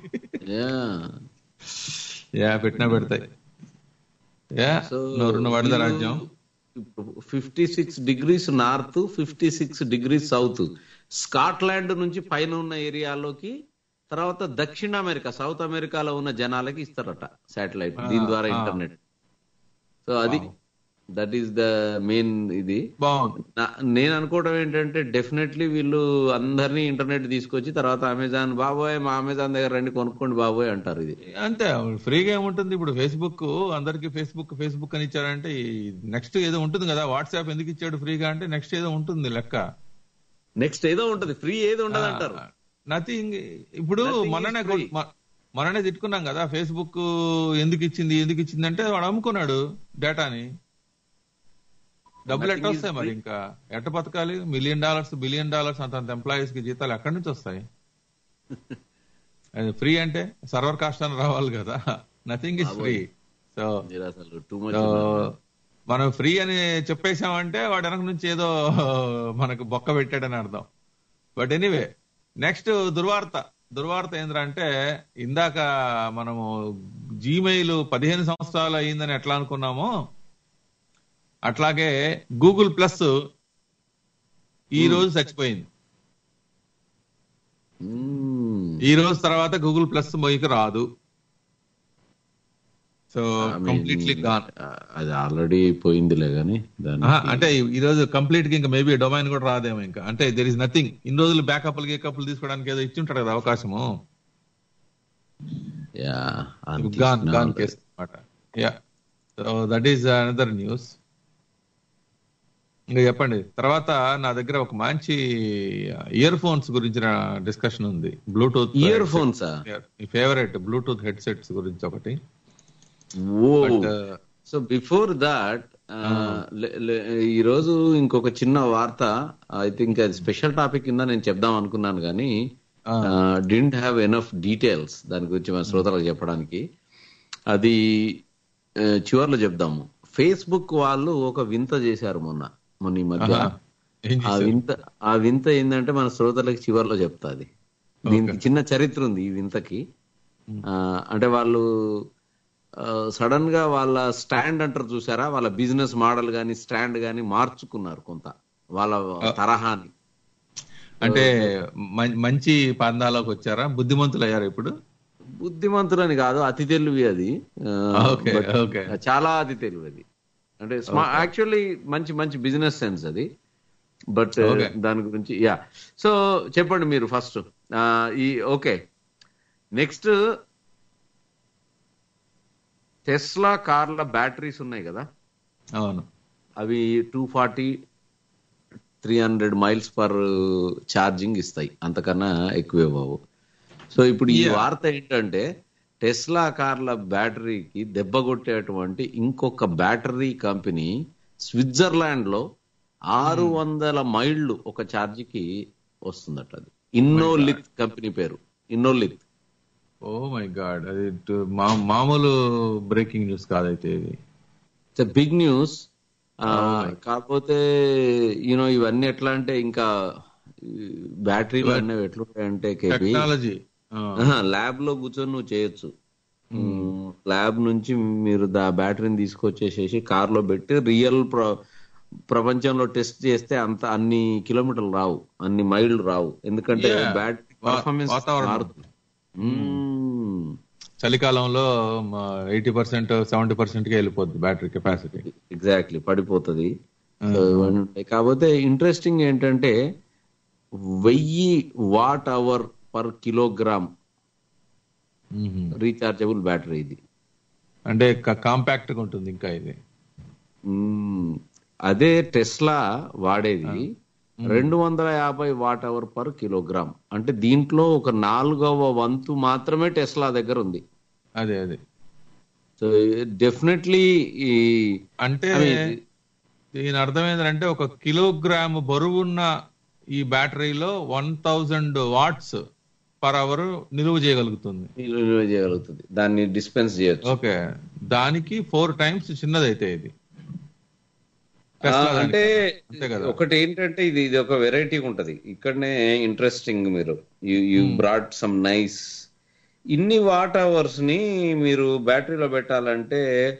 యా పెట్టినా పెడతాయి యా నూరున్న పడదా రాజ్యం fifty six degrees north fifty six degrees south Scotland నుంచి పైన ఉన్న ఏరియాలోకి తర్వాత దక్షిణ అమెరికా సౌత్ అమెరికాలో ఉన్న జనాలకి ఇస్తారట శాటిలైట్ దీని ద్వారా ఆ. ఇంటర్నెట్ సో అది దట్ ఈస్ ద మెయిన్ ఇది బాగుంది నా- నేను అనుకోవడం ఏంటంటే డెఫినెట్లీ వీళ్ళు అందరినీ ఇంటర్నెట్ తీసుకొచ్చి తర్వాత అమెజాన్ బాబోయ్ మా అమెజాన్ దగ్గర రండి కొనుక్కోండి బాబోయ్ అంటారు ఇది అంతే ఫ్రీగా ఏముంటుంది ఇప్పుడు ఫేస్బుక్ అందరికి ఫేస్బుక్ ఫేస్బుక్ అని ఇచ్చారంటే నెక్స్ట్ ఏదో ఉంటుంది కదా వాట్సాప్ ఎందుకు ఇచ్చాడు ఫ్రీగా అంటే నెక్స్ట్ ఏదో ఉంటుంది లెక్క నెక్స్ట్ ఏదో ఉంటది ఫ్రీ ఏదో ఉండదు అంటారు నథింగ్ ఇప్పుడు Nothing is మొన్ననే free. కొ- మ- మొన్ననే తిట్టుకున్నాం కదా ఫేస్బుక్ ఎందుకు ఇచ్చింది ఎందుకు ఇచ్చింది అంటే వాడు అమ్ముకున్నాడు డేటాని డబ్బులు ఎట్ట Nothing is వస్తాయి మరి free. ఇంకా ఎట్ట బతకాలి మిలియన్ డాలర్స్ బిలియన్ డాలర్స్ అంత ఎంప్లాయీస్ కి జీతాలు ఎక్కడి నుంచి వస్తాయి ఫ్రీ అంటే సర్వర్ కాస్ట్ అని రావాలి కదా నథింగ్ ఇస్ ఫ్రీ సో మీరు అసలు టూ మచ్ మనం ఫ్రీ అని చెప్పేశామంటే వాడు వెనక నుంచి ఏదో మనకు బొక్క పెట్టాడని అర్థం బట్ ఎనీవే నెక్స్ట్ దుర్వార్త దుర్వార్త ఏంటంటే ఇందాక మనము జీమెయిల్ పదిహేను సంవత్సరాలు అయ్యిందని ఎట్లా అనుకున్నామో అట్లాగే గూగుల్ ప్లస్ ఈ రోజు చచ్చిపోయింది ఈ రోజు తర్వాత గూగుల్ ప్లస్ మొయ్యకు రాదు సో కంప్లీట్లీ గాన్ అది ఆల్రెడీ పోయిందిలే కానీ దాని అంటే ఈ రోజు కంప్లీట్ గా ఇంకా మేబీ డొమైన్ కూడా రాదేమో ఇంకా అంటే దెర్ ఇస్ నథింగ్ ఇన్ని రోజులు బ్యాకప్లు గేకప్లు తీసుకోవడానికి ఏదో ఇచ్చి ఉంటాడు కదా అవకాశము యా గాన్ గాన్ కేసు అనమాట yeah so that is another news ఇంకా చెప్పండి తర్వాత నా దగ్గర ఒక మంచి ఇయర్ ఫోన్స్ గురించిన డిస్కషన్ ఉంది బ్లూటూత్ ఇయర్ ఫోన్స్ మీ ఫేవరెట్ బ్లూటూత్ హెడ్సెట్స్ గురించి ఒకటి oh But, so before that ఈ రోజు ఇంకొక చిన్న వార్త ఐ థింక్ అది స్పెషల్ టాపిక్ కింద నేను చెప్దాం అనుకున్నాను కానీ డింట్ హ్యావ్ ఎనఫ్ డీటెయిల్స్ దాని గురించి మన శ్రోతలకు చెప్పడానికి అది ఆ, చివర్లో చెప్దాము ఫేస్బుక్ వాళ్ళు ఒక వింత చేశారు మొన్న మొన్న ఈ మధ్య ఆహా. ఏం ఆ చేశారు? వింత ఆ వింత ఏంటంటే మన శ్రోతలకు చివర్లో చెప్తాది దీనికి చిన్న చరిత్ర ఉంది ఈ వింతకి ఆ, అంటే వాళ్ళు సడన్ గా వాళ్ళ స్టాండ్ అంటారు చూసారా వాళ్ళ బిజినెస్ మోడల్ గాని స్టాండ్ గాని మార్చుకున్నారు కొంత వాళ్ళ తరహాని అంటే మం- మంచి పందాలోకి వచ్చారా బుద్ధిమంతులు అయ్యారు ఇప్పుడు బుద్ధిమంతులని కాదు అతి తెలివి అది ఆ, ఓకే, but ఓకే. చాలా అతి తెలివి అది అంటే యాక్చువల్లీ మంచి మంచి బిజినెస్ సెన్స్ అది బట్ Okay. దాని గురించి యా సో చెప్పండి మీరు ఫస్ట్ ఈ ఓకే నెక్స్ట్ టెస్లా కార్ల బ్యాటరీస్ ఉన్నాయి కదా అవును అవి two forty three hundred miles per charging ఇస్తాయి అంతకన్నా ఎక్కువ ఇవ్వవు సో ఇప్పుడు ఈ Yeah. వార్త ఏంటంటే టెస్లా కార్ల బ్యాటరీకి దెబ్బ కొట్టేటువంటి ఇంకొక బ్యాటరీ కంపెనీ స్విట్జర్లాండ్ లో ఆరు వందల మైళ్ళు ఒక ఛార్జికి వస్తుందట అది ఇన్నోలిత్ కంపెనీ పేరు ఇన్నోలిత్ ఓ మై గాడ్ అది టు- మా- మామూలు బ్రేకింగ్ న్యూస్ కాదైతే ఇది ఇట్స్ బిగ్ న్యూస్ కాకపోతే యూనో ఇవన్నీ ఎట్లా అంటే ఇంకా బ్యాటరీలు అనేవి ఎట్లుంటాయంటే కేపీ టెక్నాలజీ ల్యాబ్ లో కూర్చొని నువ్వు చేయొచ్చు ల్యాబ్ నుంచి మీరు దా బ్యాటరీని తీసుకొచ్చేసేసి కార్ లో పెట్టి రియల్ ప్రపంచంలో టెస్ట్ చేస్తే అంత అన్ని కిలోమీటర్లు రావు అన్ని మైళ్ళు రావు ఎందుకంటే Yeah. బ్యాటరీ వా- పర్ఫార్మెన్స్ వాతావరణం. మారుతుంది మ్మ్. చలికాలంలో ఎయిటీ పర్సెంట్ సెవెంటీ పర్సెంట్ కి వెళ్ళిపోద్ది బ్యాటరీ కెపాసిటీ ఎగ్జాక్ట్లీ పడిపోతుంది So, ఇవన్నీ ఉంటాయి. కాకపోతే ఇంట్రెస్టింగ్ ఏంటంటే వెయ్యి watt hour per kilogram rechargeable battery ఇది అంటే కాంపాక్ట్ గా ఉంటుంది ఇంకా ఇది మ్మ్. అదే టెస్లా వాడేది రెండు వందల యాభై వాట్ అవర్ పర్ కిలోగ్రామ్ అంటే దీంట్లో ఒక నాలుగవ వంతు మాత్రమే టెస్లా దగ్గర ఉంది అదే అదే సో డెఫినెట్లీ ఈ అంటే I mean, దీని అర్థం ఏంటంటే ఒక కిలోగ్రామ్ బరువున్న ఈ బ్యాటరీలో one thousand watts per hour నిలువ చేయగలుగుతుంది నిల్వ చేయగలుగుతుంది దాన్ని డిస్పెన్స్ చేయొచ్చు ఓకే దానికి ఫోర్ టైమ్స్ చిన్నదైతే ఇది ఆ, Tesla దానికి. అంటే అంతే కదా ఒకటి ఏంటంటే ఇది ఇది ఒక వెరైటీ ఉంటది ఇక్కడనే ఇంట్రెస్టింగ్ మీరు యు బ్రాడ్ సమ్ నైస్ ఇన్ని వాట్ అవర్స్ ని మీరు బ్యాటరీలో పెట్టాలంటే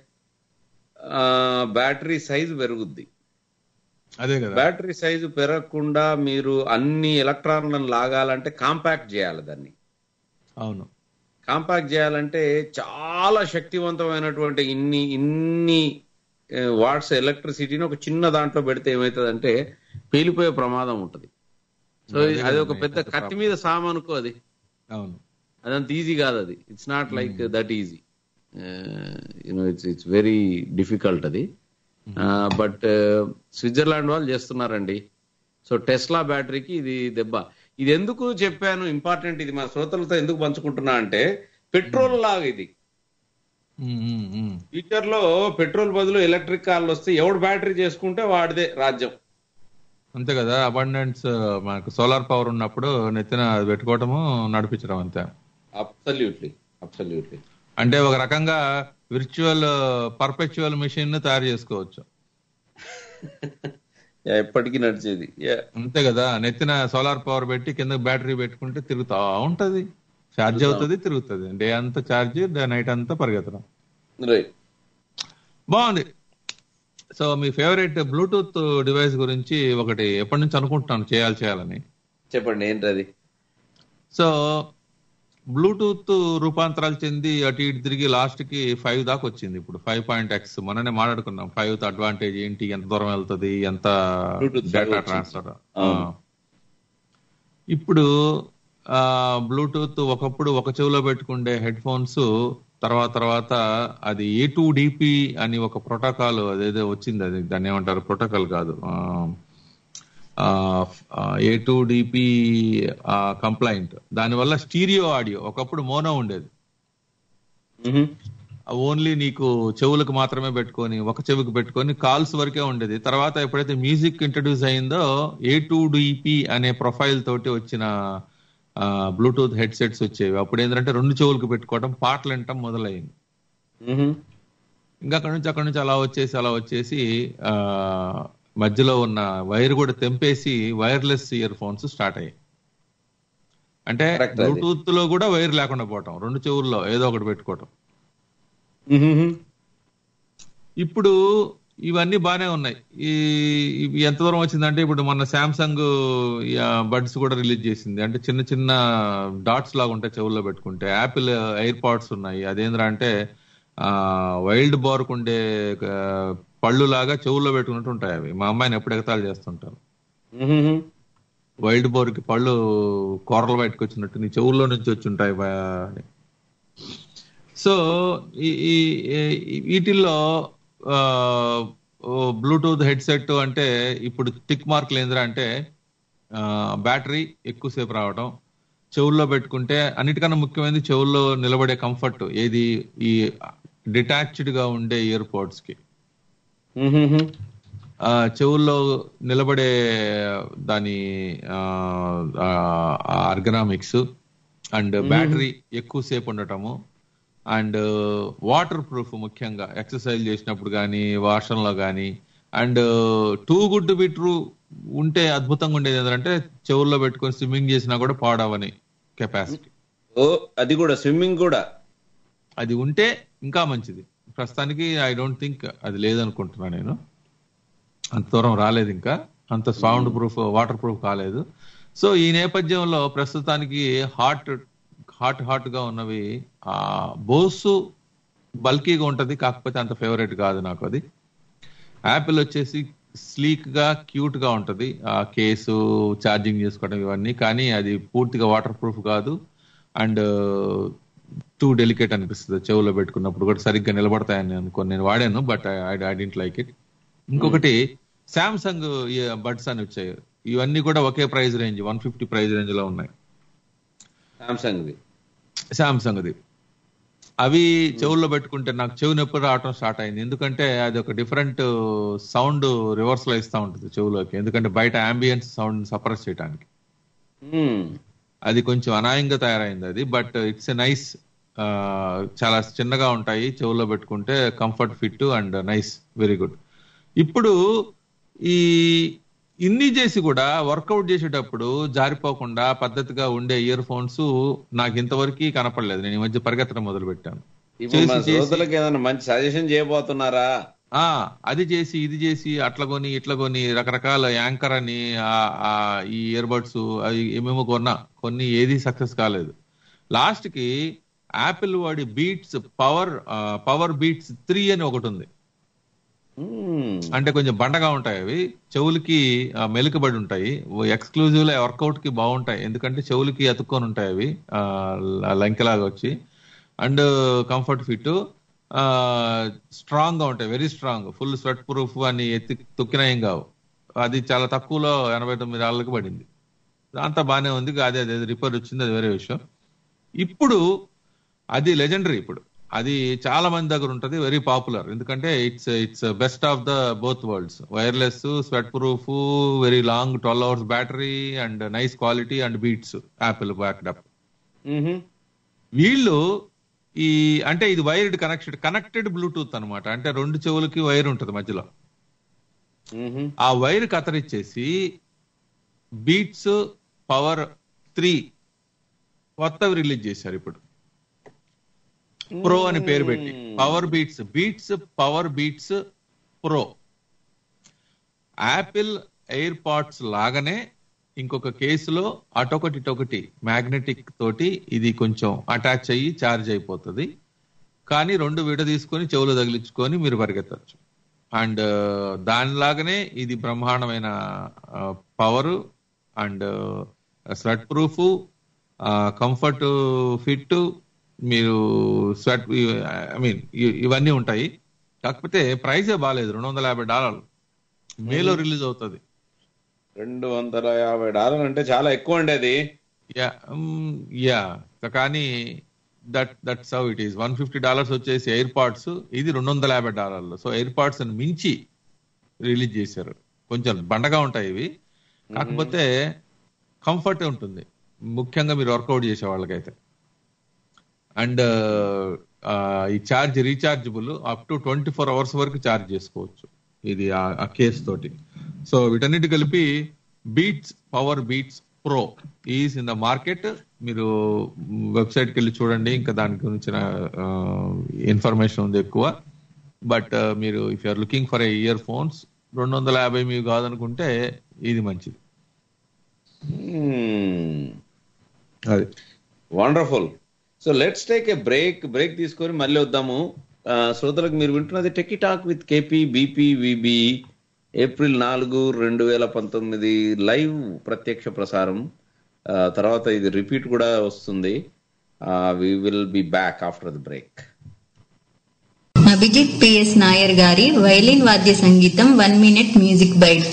బ్యాటరీ సైజు పెరుగుద్ది అదే కదా బ్యాటరీ సైజు పెరగకుండా మీరు అన్ని ఎలక్ట్రాన్లను లాగాలంటే కాంపాక్ట్ చేయాలి దాన్ని అవును కాంపాక్ట్ చేయాలంటే చాలా శక్తివంతమైనటువంటి ఇన్ని ఇన్ని వాట్స్ ఎలక్ట్రిసిటీని ఒక చిన్న దాంట్లో పెడితే ఏమవుతుందంటే పేలిపోయే ప్రమాదం ఉంటది సో అదే అది కదా ఒక main పెద్ద పెద్ద కత్తి మీద సామానుకో అది అవును అదంత ఈజీ కాదు అది it's not like that easy you know it's it's very difficult అది బట్ స్విట్జర్లాండ్ వాళ్ళు చేస్తున్నారండి సో టెస్లా బ్యాటరీకి ఇది దెబ్బ ఇది ఎందుకు చెప్పాను ఇంపార్టెంట్ ఇది మా శ్రోతలతో ఎందుకు పంచుకుంటున్నా అంటే పెట్రోల్ లాగా ఇది ఉమ్, ఉమ్, ఉమ్. ఫ్యూచర్ లో పెట్రోల్ బదులు ఎలక్ట్రిక్ కార్లు వస్తే ఎవడు బ్యాటరీ చేసుకుంటే వాడిదే రాజ్యం అంతే కదా అబండెన్స్ మనకు సోలార్ పవర్ ఉన్నప్పుడు నెత్తిన అది పెట్టుకోవటము నడిపించడం అంతే అబ్సల్యూట్లీ అబ్సల్యూట్లీ అంటే ఒక రకంగా విర్చువల్ పర్పెచువల్ మిషన్ ని తయారు చేసుకోవచ్చు ఎప్పటికీ నడిచేది Yeah. అంతే కదా నెత్తిన సోలార్ పవర్ పెట్టి కింద బ్యాటరీ పెట్టుకుంటే తిరుగుతా ఉంటది ఛార్జ్ అవుతుంది తిరుగుతుంది డే అంతా ఛార్జ్ నైట్ అంతా పరిగెత్తడం రైట్ బాగుంది సో మీ ఫేవరెట్ బ్లూటూత్ డివైస్ గురించి ఒకటి ఎప్పటి నుంచి అనుకుంటున్నాను చేయాలి చేయాలని చెప్పండి ఏంటది సో బ్లూటూత్ రూపాంతరాలు చెంది అటు ఇటు తిరిగి లాస్ట్ కి ఫైవ్ దాకా వచ్చింది ఇప్పుడు ఫైవ్ పాయింట్ ఎక్స్ మననే మాట్లాడుకున్నాం ఫైవ్ అడ్వాంటేజ్ ఏంటి ఎంత దూరం వెళ్తుంది ఎంత Bluetooth five డేటా వచ్చింది. ట్రాన్స్ఫర్ అవును. ఇప్పుడు ఆ బ్లూటూత్ ఒకప్పుడు ఒక చెవిలో పెట్టుకుండే హెడ్ ఫోన్స్ తర్వాత తర్వాత అది ఏ టూ డిపి అని ఒక ప్రోటోకాల్ అదేదో వచ్చింది అది దాన్ని ఏమంటారు ప్రోటోకాల్ కాదు ఏ టూ డిపి కంప్లైంట్ దానివల్ల స్టీరియో ఆడియో ఒకప్పుడు మోనో ఉండేది ఓన్లీ నీకు చెవులకు మాత్రమే పెట్టుకొని ఒక చెవికి పెట్టుకొని కాల్స్ వరకే ఉండేది తర్వాత ఎప్పుడైతే మ్యూజిక్ ఇంట్రడ్యూస్ అయిందో ఏ టూ డిపి అనే ప్రొఫైల్ తోటి వచ్చిన బ్లూటూత్ హెడ్సెట్స్ వచ్చేవి అప్పుడు ఏంటంటే రెండు చెవులకు పెట్టుకోవడం పాటలు వినటం మొదలైంది ఇంకా అక్కడ నుంచి అక్కడ నుంచి అలా వచ్చేసి అలా వచ్చేసి ఆ మధ్యలో ఉన్న వైర్ కూడా తెంపేసి వైర్లెస్ ఇయర్ ఫోన్స్ స్టార్ట్ అయ్యాయి అంటే Correct అది. బ్లూటూత్ లో కూడా వైర్ లేకుండా పోవటం రెండు చెవుల్లో ఏదో ఒకటి పెట్టుకోవటం ఇప్పుడు ఇవన్నీ బానే ఉన్నాయి ఈ ఇవి ఎంత దూరం వచ్చిందంటే ఇప్పుడు మన సామ్సంగ్ బడ్స్ కూడా రిలీజ్ చేసింది అంటే చిన్న చిన్న డాట్స్ లాగా ఉంటాయి చెవుల్లో పెట్టుకుంటే యాపిల్ ఎయిర్ పాడ్స్ ఉన్నాయి అదేంద్రా అంటే ఆ వైల్డ్ బార్క్ ఉండే ఆ, పళ్ళు లాగా చెవుల్లో పెట్టుకున్నట్టు ఉంటాయి అవి మా అమ్మాయిని ఎప్పుడు ఎగతాళి చేస్తుంటారు వైల్డ్ బోర్కి పళ్ళు కూరలు బయటకు వచ్చినట్టు నీ చెవుల్లో నుంచి వచ్చి ఉంటాయి బా అని. సో ఈ ఈ- ఈ- వీటిల్లో బ్లూటూత్ హెడ్సెట్ అంటే ఇప్పుడు టిక్ మార్క్లు ఏంద్రా అంటే బ్యాటరీ ఎక్కువసేపు రావడం చెవుల్లో పెట్టుకుంటే అన్నిటికన్నా ముఖ్యమైనది చెవుల్లో నిలబడే కంఫర్ట్ ఏది ఈ డిటాచ్డ్ గా ఉండే ఇయర్ పోడ్స్ కి ఆ, చెవుల్లో నిలబడే దాని ఆర్గనామిక్స్ అండ్ బ్యాటరీ ఎక్కువసేపు ఉండటము అండ్ వాటర్ ప్రూఫ్ ముఖ్యంగా ఎక్సర్సైజ్ చేసినప్పుడు కానీ వర్షంలో కానీ and too good be true ఉంటే అద్భుతంగా ఉండేది ఏంటంటే చెవుల్లో పెట్టుకొని స్విమ్మింగ్ చేసినా కూడా పాడవని కెపాసిటీ ఓ అది కూడా స్విమ్మింగ్ కూడా అది ఉంటే ఇంకా మంచిది ప్రస్తుతానికి ఐ డోంట్ థింక్ అది లేదనుకుంటున్నా నేను అంత దూరం రాలేదు ఇంకా అంత సౌండ్ ప్రూఫ్ వాటర్ ప్రూఫ్ కాలేదు సో ఈ నేపథ్యంలో ప్రస్తుతానికి హాట్ హాట్ హాట్ గా ఉన్నవి ఆ బోసు బల్కీగా ఉంటది కాకపోతే అంత ఫేవరెట్ కాదు నాకు అది యాపిల్ వచ్చేసి స్లీక్ గా క్యూట్ గా ఉంటది ఆ కేసు ఛార్జింగ్ చేసుకోవడం ఇవన్నీ కానీ అది పూర్తిగా వాటర్ ప్రూఫ్ కాదు అండ్ టూ డెలికేట్ అనిపిస్తుంది చెవులో పెట్టుకున్నప్పుడు కూడా సరిగ్గా నిలబడతాయని అనుకోని నేను వాడాను but I didn't like it ఇంకొకటి శాంసంగ్ బడ్స్ అని వచ్చాయి ఇవన్నీ కూడా ఒకే price range one fifty price range లో ఉన్నాయి సామ్సంగ్ శాంసంగ్ ది అవి చెవుల్లో పెట్టుకుంటే నాకు చెవు నొప్పి రావటం స్టార్ట్ అయింది ఎందుకంటే అది ఒక డిఫరెంట్ సౌండ్ రివర్స్ లో ఇస్తా ఉంటుంది చెవులోకి ఎందుకంటే బయట అంబియన్స్ సౌండ్ సప్రెస్ చేయడానికి అది కొంచెం అనాయంగా తయారైంది అది బట్ ఇట్స్ ఎ నైస్ చాలా చిన్నగా ఉంటాయి చెవుల్లో పెట్టుకుంటే comfort fit and nice very good ఇప్పుడు ఈ ఇన్ని చేసి కూడా వర్కౌట్ చేసేటప్పుడు జారిపోకుండా పద్ధతిగా ఉండే ఇయర్ ఫోన్స్ నాకు ఇంతవరకు కనపడలేదు నేను ఈ మధ్య పరిగెత్తడం మొదలు పెట్టాను ఇప్పుడు మన చేసి చేసి శ్రోతలకు ఏదైనా మంచి సజెషన్ చేయబోతున్నారా ఆ అది చేసి ఇది చేసి అట్లా కొని ఇట్లా కొని రకరకాల యాంకర్ అని ఆ- ఆ ఈ ఇయర్ బడ్స్ అవి ఏమేమో కొన్నా కొన్ని ఏది సక్సెస్ కాలేదు లాస్ట్ కి యాపిల్ వాడి Beats power power Beats three అని ఒకటి ఉంది అంటే కొంచెం బండగా ఉంటాయి అవి చెవులకి ఆ, మెలికబడి ఉంటాయి ఎక్స్క్లూజివ్ వర్కౌట్ కి బాగుంటాయి ఎందుకంటే చెవులకి అతుక్కొని ఉంటాయి అవి ఆ, ల- లంకెలాగా వచ్చి అండ్ కంఫర్ట్ ఫిట్ స్ట్రాంగ్ గా ఉంటాయి very strong full sweatproof అని ఎత్తి తొక్కినా ఏం కావు అది చాలా తక్కువలో ఎనభై తొమ్మిది రాళ్ళకి పడింది అంతా బానే ఉంది అదే అదే రిపేర్ వచ్చింది అది వేరే విషయం ఇప్పుడు అది లెజెండరీ ఇప్పుడు అది చాలా మంది దగ్గర ఉంటది వెరీ పాపులర్ ఎందుకంటే it's it's best of the both worlds wireless sweatproof very long twelve hours battery and nice quality and Beats Apple backed up వీళ్ళు ఈ అంటే ఇది వైర్డ్ కనెక్షన్ కనెక్టెడ్ బ్లూటూత్ అన్నమాట అంటే రెండు చెవులకి వైర్ ఉంటది మధ్యలో ఆ వైర్ కత్తిరించేసి బీట్స్ పవర్ త్రీ కొత్తవి రిలీజ్ చేశారు ఇప్పుడు ప్రో అని పేరు పెట్టి power Beats Beats power Beats pro Apple AirPods లాగానే ఇంకొక కేసులో అటొకటి ఇటొకటి మ్యాగ్నెటిక్ తోటి ఇది కొంచెం అటాచ్ అయ్యి ఛార్జ్ అయిపోతుంది కానీ రెండు విడ తీసుకొని చెవులు తగిలించుకొని మీరు పరిగెత్తచ్చు అండ్ దానిలాగానే ఇది బ్రహ్మాండమైన power and sweatproof comfort fit మీరు స్వెట్ ఐ మీన్ ఇవన్నీ ఉంటాయి కాకపోతే ప్రైజే బాగాలేదు రెండు వందల యాభై డాలర్లు మేలో రిలీజ్ అవుతుంది రెండు వందల యాభై డాలర్ అంటే చాలా ఎక్కువ అండి అది యా యా కానీ that that's how it is one fifty dollars వచ్చేసి ఎయిర్ పాడ్స్ ఇది రెండు వందల యాభై డాలర్లు సో ఎయిర్ పాడ్స్ అని మించి రిలీజ్ చేశారు కొంచెం బండగా ఉంటాయి ఇవి కాకపోతే కంఫర్ట్ ఉంటుంది ముఖ్యంగా మీరు వర్కౌట్ చేసే వాళ్ళకైతే అండ్ ఈ charge rechargeable up to twenty four hours వరకు ఛార్జ్ చేసుకోవచ్చు ఇది ఆ- ఆ కేస్ తోటి సో వీటన్నిటి కలిపి Beats power Beats pro is in the market మీరు వెబ్సైట్ కి వెళ్ళి చూడండి ఇంకా దాని గురించిన ఇన్ఫర్మేషన్ ఉంది ఎక్కువ బట్ మీరు if you're looking for a earphones రెండు వందల యాభై మీకు కాదనుకుంటే ఇది మంచిది అది wonderful so let's take a break break తీసుకొని మళ్ళీ వద్దాము ఆ, శ్రోతలకు మీరు వింటున్నది techie talk with KP BP VB April నాలుగు రెండు వేల పంతొమ్మిది లైవ్ ప్రత్యక్ష ప్రసారం ఆ, తర్వాత ఇది రిపీట్ కూడా వస్తుంది we will be back after the break Abhijit PS Nair గారి వైలిన్ వాద్య సంగీతం వన్ మినిట్ మ్యూజిక్ బైట్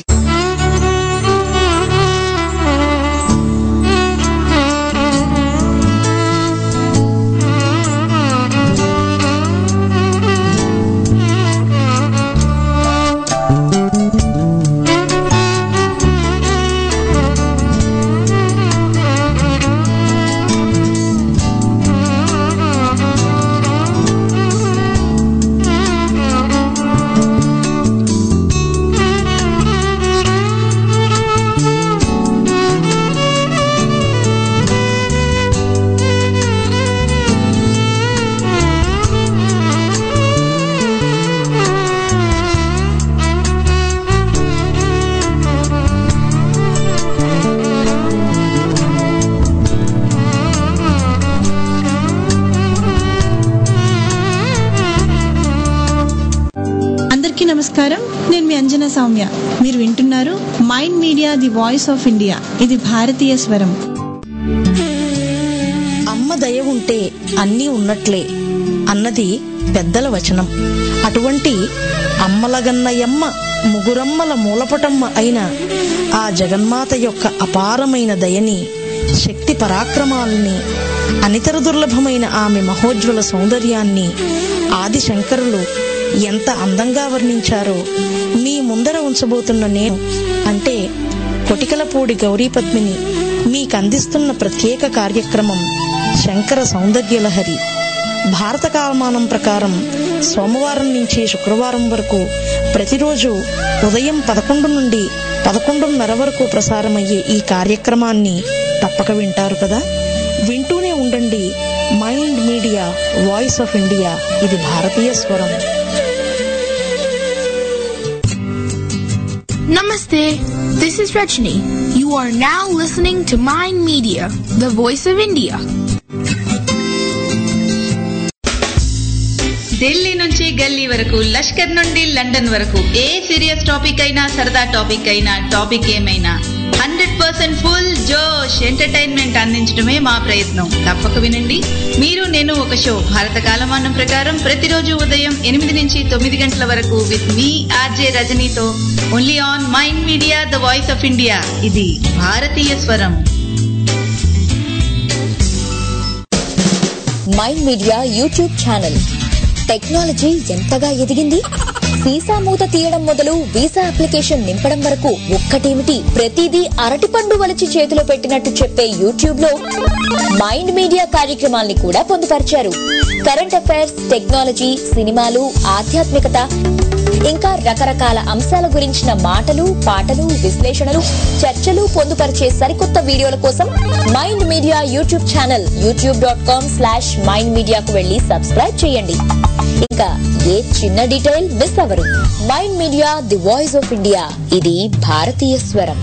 అందరికీ నమస్కారం నేను మీ అంజనా సౌమ్య మీరు వింటున్నారు mind media the voice of India ఇది భారతీయ స్వరం అమ్మ దయ ఉంటే అన్నీ ఉన్నట్లే అన్నది పెద్దల వచనం అటువంటి అమ్మలగన్నయమ్మ ముగురమ్మల మూలపటమ్మ అయిన ఆ జగన్మాత యొక్క అపారమైన దయని శక్తి పరాక్రమాలని అనితర దుర్లభమైన ఆమె మహోజ్వల సౌందర్యాన్ని ఆది శంకరులు ఎంత అందంగా వర్ణించారో మీ ముందర ఉంచబోతున్న నేను అంటే కొటికలపూడి గౌరీపద్మిని మీకు అందిస్తున్న ప్రత్యేక కార్యక్రమం శంకర సౌందర్యలహరి భారత కాలమానం ప్రకారం సోమవారం నుంచి శుక్రవారం వరకు ప్రతిరోజు ఉదయం పదకొండు నుండి పదకొండున్నర వరకు ప్రసారమయ్యే ఈ కార్యక్రమాన్ని తప్పక వింటారు కదా వింటూనే ఉండండి mind media voice of India ఇది భారతీయ స్వరం Namaste. This is Rajni. You are now listening to Mind Media, the voice of India. Delhi నుంచి గల్లీ వరకు లష్కర్ నుండి లండన్ వరకు ఏ సీరియస్ టాపిక్ అయినా సరదా టాపిక్ అయినా టాపిక్ ఏమైనా హండ్రెడ్ పర్సెంట్ ఫుల్ జోష్ ఎంటర్టైన్మెంట్ అందించడమే మా ప్రయత్నం తప్పక వినండి మీరు నేను ఒక షో భారత కాలమానం ప్రకారం ప్రతిరోజు ఉదయం ఎనిమిది నుంచి తొమ్మిది గంటల వరకు విత్ మీ ఆర్జే రజనీతో only on mind media the voice of India ఇది భారతీయ స్వరం mind media YouTube channel technology ఎంతగా ఎదిగింది వీసా మూత తీయడం మొదలు వీసా అప్లికేషన్ నింపడం వరకు ఒక్కటేమిటి ప్రతిదీ అరటిపండు వలిచి చేతిలో పెట్టినట్టు చెప్పే యూట్యూబ్ లో మైండ్ మీడియా కార్యక్రమాల్ని కూడా పొందుపరిచారు కరెంట్ అఫైర్స్ టెక్నాలజీ సినిమాలు ఆధ్యాత్మికత ఇంకా రకరకాల అంశాల గురించిన మాటలు పాటలు విశ్లేషణలు చర్చలు పొందుపరిచే సరికొత్త వీడియోల కోసం mind media YouTube channel YouTube dot com slash mind మీడియాకు వెళ్లి సబ్స్క్రైబ్ చేయండి ఇంకా ఏ చిన్న డీటెయిల్ మిస్ అవరు mind media the voice of India ఇది భారతీయ స్వరం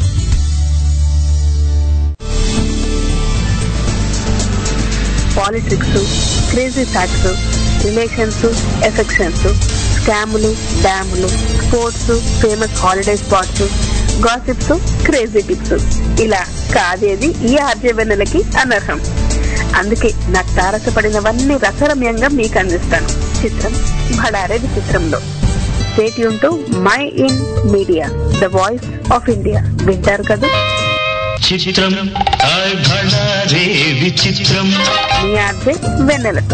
politics crazy facts relations affections స్కాములు డ్యాములు sports famous holiday spots gossips crazy tips ఇలా కాదేది ఈ ఆర్జవెన్నెలకి అనర్హం అందుకే నాకు తారసపడినవన్నీ రసరమ్యంగా మీకు అందిస్తాను చిత్రం భడారే విచిత్రంలో స్టేట్ యూన్ my in media the voice of India వింటారు కదా చిత్రం హాయ్ భళా రే విచిత్రం మీ ఆర్జే వెన్నెలతో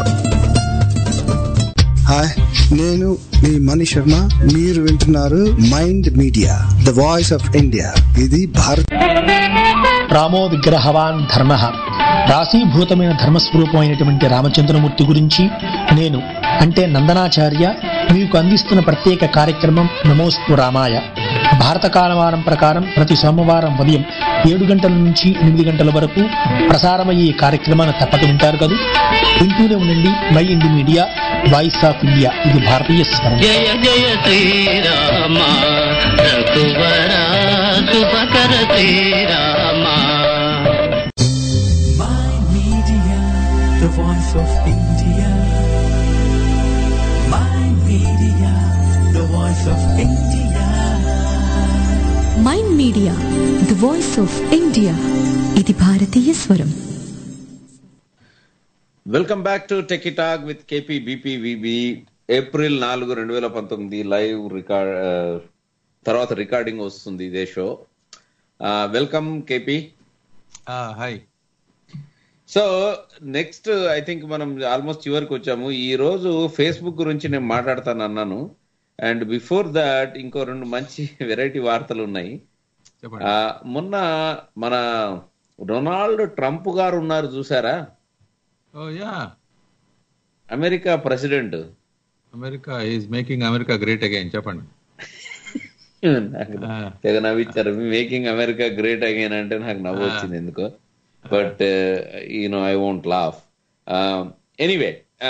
హాయ్ నేను మీ మణి శర్మ మీరు వింటున్నారు mind media the voice of India ఇది భారత్ రామో విగ్రహవాన్ ధర్మ రాశీభూతమైన ధర్మస్వరూపమైనటువంటి రామచంద్రమూర్తి గురించి నేను అంటే నందనాచార్య మీకు అందిస్తున్న ప్రత్యేక కార్యక్రమం నమోస్తు రామాయ భారత కాలమానం ప్రకారం ప్రతి సోమవారం ఉదయం ఏడు గంటల నుంచి ఎనిమిది గంటల వరకు ప్రసారమయ్యే ఈ కార్యక్రమాన్ని తప్పక వింటారు కదా వింటూనే ఉండండి mind media voice of India ఇది భారతీయ స్వరం జయ జయ శ్రీరామ రఘువర శుభకర Srirama Media, the voice of India. My media, the voice of India. Mind media the voice of India ఇది భారతీయ స్వరం welcome back to tech talk with KP బీపీవీబీ ఏప్రిల్ నాలుగు రెండు వేల పంతొమ్మిది లైవ్ రికార్డ్ తర్వాత రికార్డింగ్ వస్తుంది ఇదే show welcome KP hi so next I think మనం ఆల్మోస్ట్ చివరికి వచ్చాము ఈ రోజు ఫేస్బుక్ గురించి నేను మాట్లాడతాను అన్నాను అండ్ బిఫోర్ దాట్ ఇంకో రెండు మంచి వెరైటీ వార్తలు ఉన్నాయి ఆ, మొన్న మన డొనాల్డ్ ట్రంప్ గారు ఉన్నారు చూసారా oh yeah America president America is making America great again చెప్పండి నాకు తెగ నవ్విచ్చారు మేకింగ్ అమెరికా గ్రేట్ అగైన్ అంటే నాకు నవ్వు వచ్చింది ఎందుకో but you know I won't laugh anyway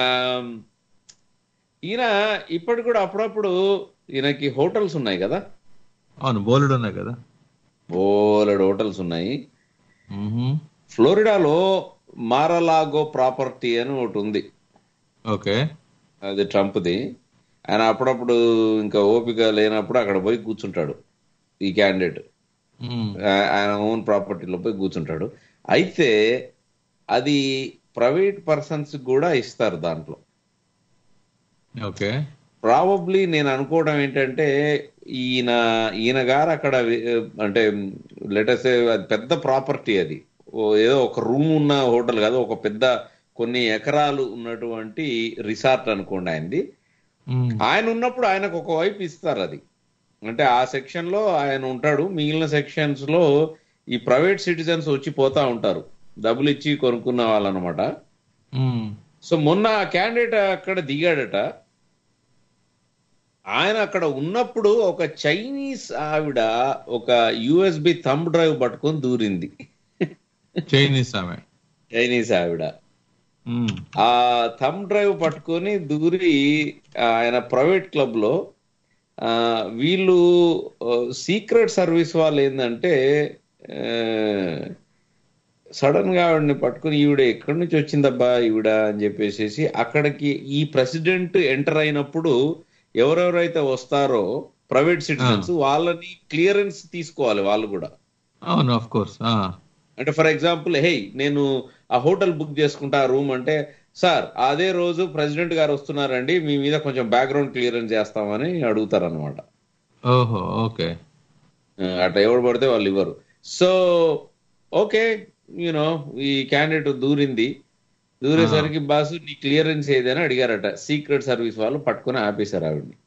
ఈయన ఇప్పటి కూడా అప్పుడప్పుడు ఈయనకి హోటల్స్ ఉన్నాయి కదా అవును బోలెడు ఉన్నాయి కదా బోలెడు హోటల్స్ ఉన్నాయి ఫ్లోరిడాలో మారలాగో ప్రాపర్టీ అని ఒకటి ఉంది ఓకే అది ట్రంప్ది ఆయన అప్పుడప్పుడు ఇంకా ఓపిక లేనప్పుడు అక్కడ పోయి కూర్చుంటాడు ఈ క్యాండిడేట్ ఆయన ఓన్ ప్రాపర్టీలో పోయి కూర్చుంటాడు అయితే అది ప్రైవేట్ పర్సన్స్ కూడా ఇస్తారు దాంట్లో ఓకే ప్రాబబ్లీ నేను అనుకోవడం ఏంటంటే ఈయన ఈయన గారు అక్కడ వి- అంటే లెటస్ అది పెద్ద ప్రాపర్టీ అది ఓ ఏదో ఒక రూమ్ ఉన్న హోటల్ కాదు ఒక పెద్ద కొన్ని ఎకరాలు ఉన్నటువంటి రిసార్ట్ అనుకోండి ఆయనది ఆయన ఉన్నప్పుడు ఆయనకు ఒక వైపు ఇస్తారు అది అంటే ఆ సెక్షన్ లో ఆయన ఉంటాడు మిగిలిన సెక్షన్స్ లో ఈ ప్రైవేట్ సిటిజన్స్ వచ్చి పోతా ఉంటారు డబ్బులు ఇచ్చి కొనుక్కున్న వాళ్ళనమాట సో మొన్న ఆ క్యాండిడేట్ అక్కడ దిగాడట ఆయన అక్కడ ఉన్నప్పుడు ఒక చైనీస్ ఆవిడ ఒక యుఎస్బి థంబ్ డ్రైవ్ పట్టుకొని దూరింది చైనీస్ ఆమె చైనీస్ ఆవిడ ఆ థమ్ డ్రైవ్ పట్టుకొని దూరి ఆయన ప్రైవేట్ క్లబ్ లో ఆ, వీళ్ళు సీక్రెట్ సర్వీస్ వాళ్ళు ఏంటంటే సడన్ గా ఆవిడని పట్టుకుని ఈవిడ ఎక్కడి నుంచి వచ్చిందబ్బా ఈవిడ అని చెప్పేసి అక్కడికి ఈ ప్రెసిడెంట్ ఎంటర్ అయినప్పుడు ఎవరెవరైతే వస్తారో ప్రైవేట్ సిటిజన్స్ వాళ్ళని క్లియరెన్స్ తీసుకోవాలి వాళ్ళు కూడా అవును ఆఫ్ కోర్స్ అంటే ఫర్ ఎగ్జాంపుల్ హే నేను ఆ హోటల్ బుక్ చేసుకుంటా ఆ రూమ్ అంటే సార్ అదే రోజు ప్రెసిడెంట్ గారు వస్తున్నారండి మీ మీద కొంచెం బ్యాక్గ్రౌండ్ క్లియరెన్స్ చేస్తామని అడుగుతారు అనమాట ఓహో ఓకే అట్లా ఎవరు పడితే వాళ్ళు ఇవ్వరు సో ఓకే యూనో ఈ క్యాండిడేట్ దూరింది దూరేసరికి బాసు నీ క్లియరెన్స్ ఏదని అడిగారట సీక్రెట్ సర్వీస్ వాళ్ళు పట్టుకొని ఆపేశారు ఆవిడని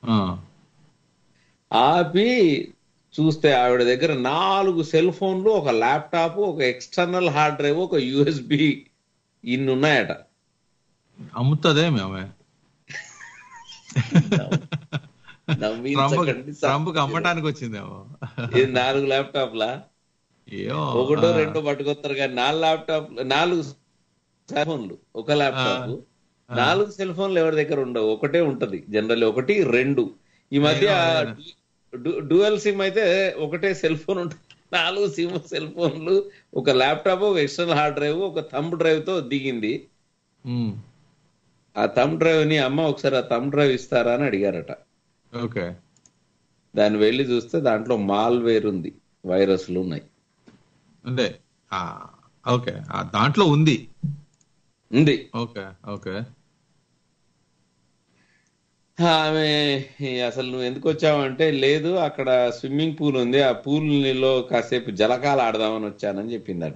ఆపి చూస్తే ఆవిడ దగ్గర నాలుగు సెల్ ఫోన్లు ఒక ల్యాప్టాప్ ఒక ఎక్స్టర్నల్ హార్డ్ డ్రైవ్ ఒక యూఎస్బి ఇన్ని ఉన్నాయట అమ్ముతుందేమి ఆమె నవ్వించకండి ట్రంప్ అమ్మటానికి వచ్చిందేమో ఇది నాలుగు ల్యాప్టాప్లా ఏమో ఒకటో ఆ. రెండో పట్టుకొస్తారు కానీ నాలుగు ల్యాప్టాప్ నాలుగు సెల్ ఫోన్లు ఒక ల్యాప్టాప్ ఆ. నాలుగు సెల్ ఫోన్లు ఎవరి దగ్గర ఉండవు ఒకటే ఉంటది జనరల్ ఒకటి రెండు ఈ మధ్య డ్యూయల్ సిమ్ అయితే ఒకటే సెల్ ఫోన్ ఉంటుంది నాలుగు సిమ్ సెల్ ఫోన్లు ఒక ల్యాప్టాప్ ఒక ఎక్స్టర్నల్ హార్డ్ డ్రైవ్ ఒక థంబ్ డ్రైవ్ తో దిగింది ఉమ్, ఆ థంబ్ డ్రైవ్ ని అమ్మ ఒకసారి ఆ థంబ్ డ్రైవ్ ఇస్తారా అని అడిగారట ఓకే దాన్ని వెళ్ళి చూస్తే దాంట్లో మాల్వేర్ ఉంది వైరస్లు ఉన్నాయి అంటే ఆ, ఓకే ఆ, దాంట్లో ఉంది ఉంది ఓకే ఓకే ఆమె అసలు నువ్వు ఎందుకు వచ్చావంటే లేదు అక్కడ స్విమ్మింగ్ పూల్ ఉంది ఆ పూల్ లో కాసేపు జలకాలు ఆడదామని వచ్చానని చెప్పిందట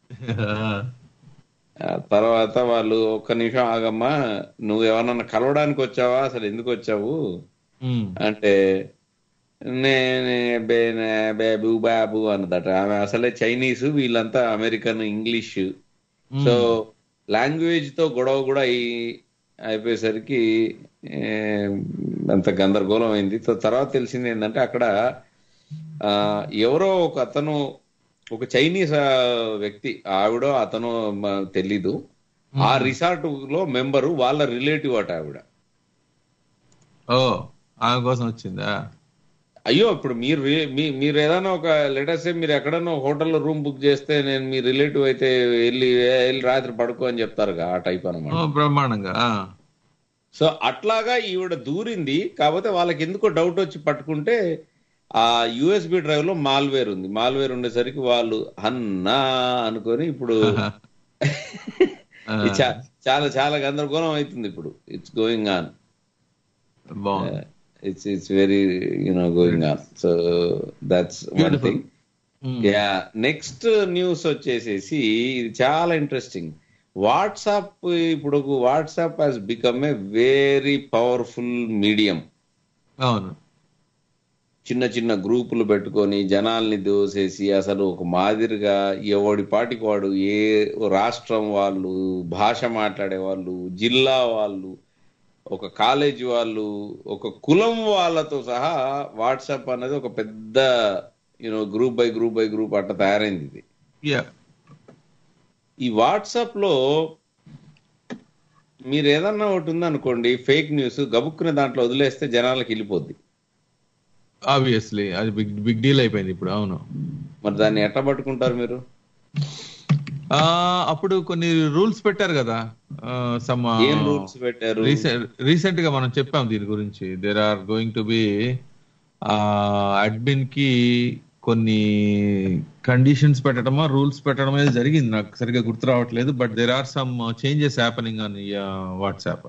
ఆ తర్వాత వాళ్ళు ఒక్క నిమిషం ఆగమ్మా నువ్వు ఎవరన్నా కలవడానికి వచ్చావా అసలు ఎందుకు వచ్చావు ఉమ్, అంటే నేనే బే- నే- బేబు బాబు అన్నదట ఆమె అసలే చైనీస్ వీళ్ళంతా అమెరికన్ ఇంగ్లీష్ సో లాంగ్వేజ్ తో గొడవ కూడా అయి- అయిపోయేసరికి ఏ, అంత గందరగోళం అయింది తో తర్వాత తెలిసింది ఏంటంటే అక్కడ ఆ, ఎవరో ఒక అతను ఒక చైనీస్ ఆ, వ్యక్తి ఆవిడ అతను మ- తెలీదు ఆ రిసార్ట్ లో మెంబరు వాళ్ళ రిలేటివ్ అట ఆవిడ ఓ ఆమె కోసం వచ్చిందా అయ్యో ఇప్పుడు మీరు రి- మీ- మీరు ఏదైనా ఒక లెటర్స్ మీరు ఎక్కడన్నా హోటల్లో రూమ్ బుక్ చేస్తే నేను మీ రిలేటివ్ అయితే వెళ్ళి "ఏ, వెళ్ళి రాత్రి పడుకో అని చెప్తారుగా ఆ టైప్ ఓ, అనమాట బ్రహ్మాండంగా ఆ. సో అట్లాగా ఈవిడ దూరింది కాకపోతే వాళ్ళకి ఎందుకో డౌట్ వచ్చి పట్టుకుంటే ఆ యుఎస్బి డ్రైవ్ లో మాల్వేర్ ఉంది మాల్వేర్ ఉండేసరికి వాళ్ళు అన్నా అనుకొని ఇప్పుడు ఇది చా- చాలా చాలా గందరగోళం అవుతుంది ఇప్పుడు ఇట్స్ గోయింగ్ ఆన్ బాగుంది it's it's very you know going on so that's one Beautiful. Thing yeah next news వచ్చేసేసి ఇది చాలా ఇంట్రెస్టింగ్ వాట్సాప్ ఇప్పుడు WhatsApp has become a very powerful medium అవును చిన్న చిన్న గ్రూపులు పెట్టుకొని జనాల్ని దోసేసి అసలు ఒక మాదిరిగా ఎవడి పాటికి వాడు ఏ రాష్ట్రం వాళ్ళు భాష మాట్లాడే వాళ్ళు జిల్లా వాళ్ళు ఒక కాలేజీ వాళ్ళు ఒక కులం వాళ్ళతో సహా వాట్సాప్ అనేది ఒక పెద్ద you know group by group by group అట్లా తయారైంది ఇది యా ఈ వాట్సాప్ లో మీరు ఏదన్నా ఒకటి ఉందనుకోండి ఫేక్ న్యూస్ గబుక్కున దాంట్లో వదిలేస్తే జనాలకు వెళ్ళిపోద్ది ఆబ్వియస్లీ అది బిగ్ బిగ్ డీల్ అయిపోయింది ఇప్పుడు అవును మరి దాన్ని ఎట్లా పట్టుకుంటారు మీరు ఆ అప్పుడు కొన్ని రూల్స్ పెట్టారు కదా సమ్ ఏం rules పెట్టారు? రీసెంట్ గా మనం చెప్పాం దీని గురించి there are going to be admin కి కొన్ని కండిషన్స్ పెట్టడమా రూల్స్ పెట్టడం అనేది జరిగింది నాకు సరిగ్గా గుర్తు రావట్లేదు but there are some changes happening on WhatsApp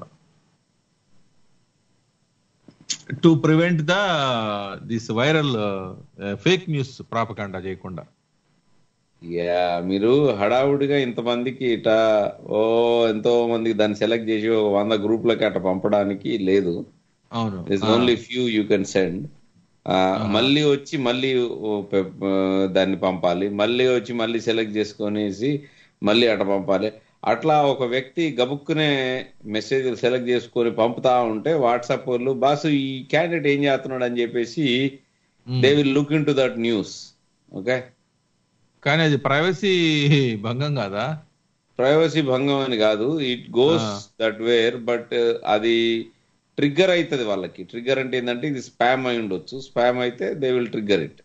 to prevent the this viral fake news propaganda చేయకుండా యా మీరు హడావుడిగా ఇంతమందికి ఇట ఓ ఎంతో మందికి దాన్ని సెలెక్ట్ చేసి ఒక వంద గ్రూపులకి అట్లా పంపడానికి లేదు అవును is only few you can send మళ్ళీ వచ్చి మళ్ళీ ఓ పె- ఆ, దాన్ని పంపాలి మళ్ళీ వచ్చి మళ్ళీ సెలెక్ట్ చేసుకొనేసి మళ్ళీ అట్లా పంపాలి అట్లా ఒక వ్యక్తి గబుక్కునే మెసేజ్ సెలెక్ట్ చేసుకొని పంపుతా ఉంటే వాట్సాప్ వాళ్ళు బాసు ఈ క్యాండిడేట్ ఏం చేస్తున్నాడు అని చెప్పేసి they will look into that news okay కానీ అది ప్రైవసీ భంగం కాదా ప్రైవసీ భంగం అని కాదు it goes that where but అది ట్రిగ్గర్ అవుతుంది వాళ్ళకి ట్రిగ్గర్ అంటే ఏంటంటే ఇది స్పామ్ అయి ఉండొచ్చు స్పామ్ అయితే దే విల్ ట్రిగ్గర్ ఇట్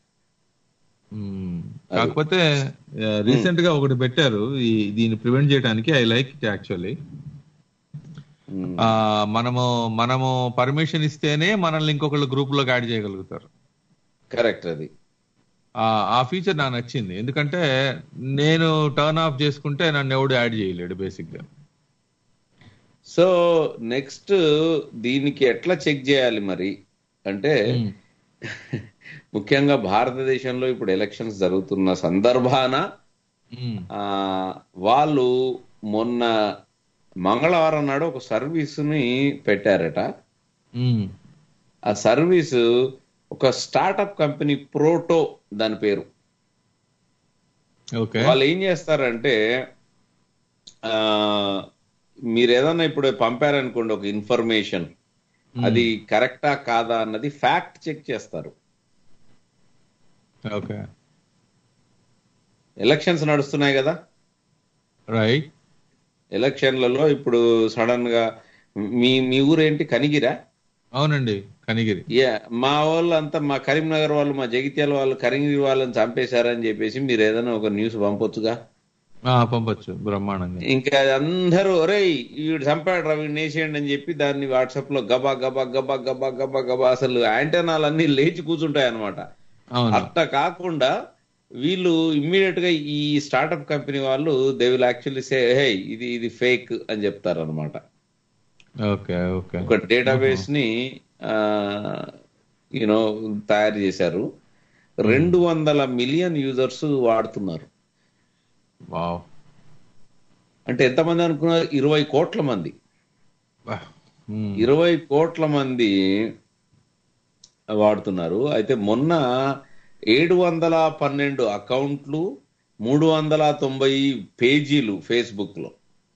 కాకపోతే రీసెంట్ గా ఒకటి పెట్టారు ఈ దీన్ని ప్రివెంట్ చేయడానికి ఐ లైక్ ఇట్ యాక్చువల్లీ మనము మనము పర్మిషన్ ఇస్తేనే మనల్ని ఇంకొకళ్ళు గ్రూప్ లోకి యాడ్ చేయగలుగుతారు కరెక్ట్ అది ఆ ఆ ఫీచర్ నాకు నచ్చింది ఎందుకంటే నేను టర్న్ ఆఫ్ చేసుకుంటే నన్ను ఎవడు యాడ్ చేయలేడు బేసిక్ గా సో నెక్స్ట్ దీనికి ఎట్లా చెక్ చేయాలి మరి అంటే ముఖ్యంగా భారతదేశంలో ఇప్పుడు ఎలక్షన్స్ జరుగుతున్న సందర్భాన ఆ వాళ్ళు మొన్న మంగళవారం నాడు ఒక సర్వీసుని పెట్టారట ఆ సర్వీసు ఒక స్టార్టప్ కంపెనీ ప్రోటో దాని పేరు ఓకే వాళ్ళు ఏం చేస్తారంటే ఆ మీరు ఏదన్నా ఇప్పుడు పంపారనుకోండి ఒక ఇన్ఫర్మేషన్ అది కరెక్టా కాదా అన్నది ఫ్యాక్ట్ చెక్ చేస్తారు ఓకే ఎలక్షన్స్ నడుస్తున్నాయి కదా రైట్ ఎలక్షన్లలో ఇప్పుడు సడన్ గా మీ మీ ఊరేంటి కనిగిరా అవునండి కనిగిరి యా మా వాళ్ళు అంతా మా కరీంనగర్ వాళ్ళు మా జగిత్యాల వాళ్ళు కరీంగిరి వాళ్ళని చంపేశారని చెప్పేసి మీరు ఏదైనా ఒక న్యూస్ పంపొచ్చుగా ఆ, పంపొచ్చు బ్రహ్మాండంగా ఇంకా అందరూ ఒరేయ్ వీడు చంపాడు రా వీడు నేసేయండి అని చెప్పి దాన్ని వాట్సాప్ లో గబా గబా గబా గబా గబా గబా అసలు యాంటెనాలన్నీ లేచి కూర్చుంటాయి అనమాట అవును అట్లా కాకుండా వీళ్ళు ఇమ్మీడియట్ గా ఈ స్టార్ట్అప్ కంపెనీ వాళ్ళు they will actually say hey ఇది ఇది ఫేక్ అని చెప్తారు అనమాట ఓకే ఓకే ఒక డేటాబేస్ ని యూనో తయారు చేశారు రెండు వందల మిలియన్ యూజర్స్ వాడుతున్నారు వావ్ అంటే ఎంతమంది అనుకున్నారు ఇరవై కోట్ల మంది ఇరవై కోట్ల మంది వాడుతున్నారు అయితే మొన్న ఏడు వందల పన్నెండు అకౌంట్లు మూడు వందల తొంభై పేజీలు ఫేస్బుక్ లో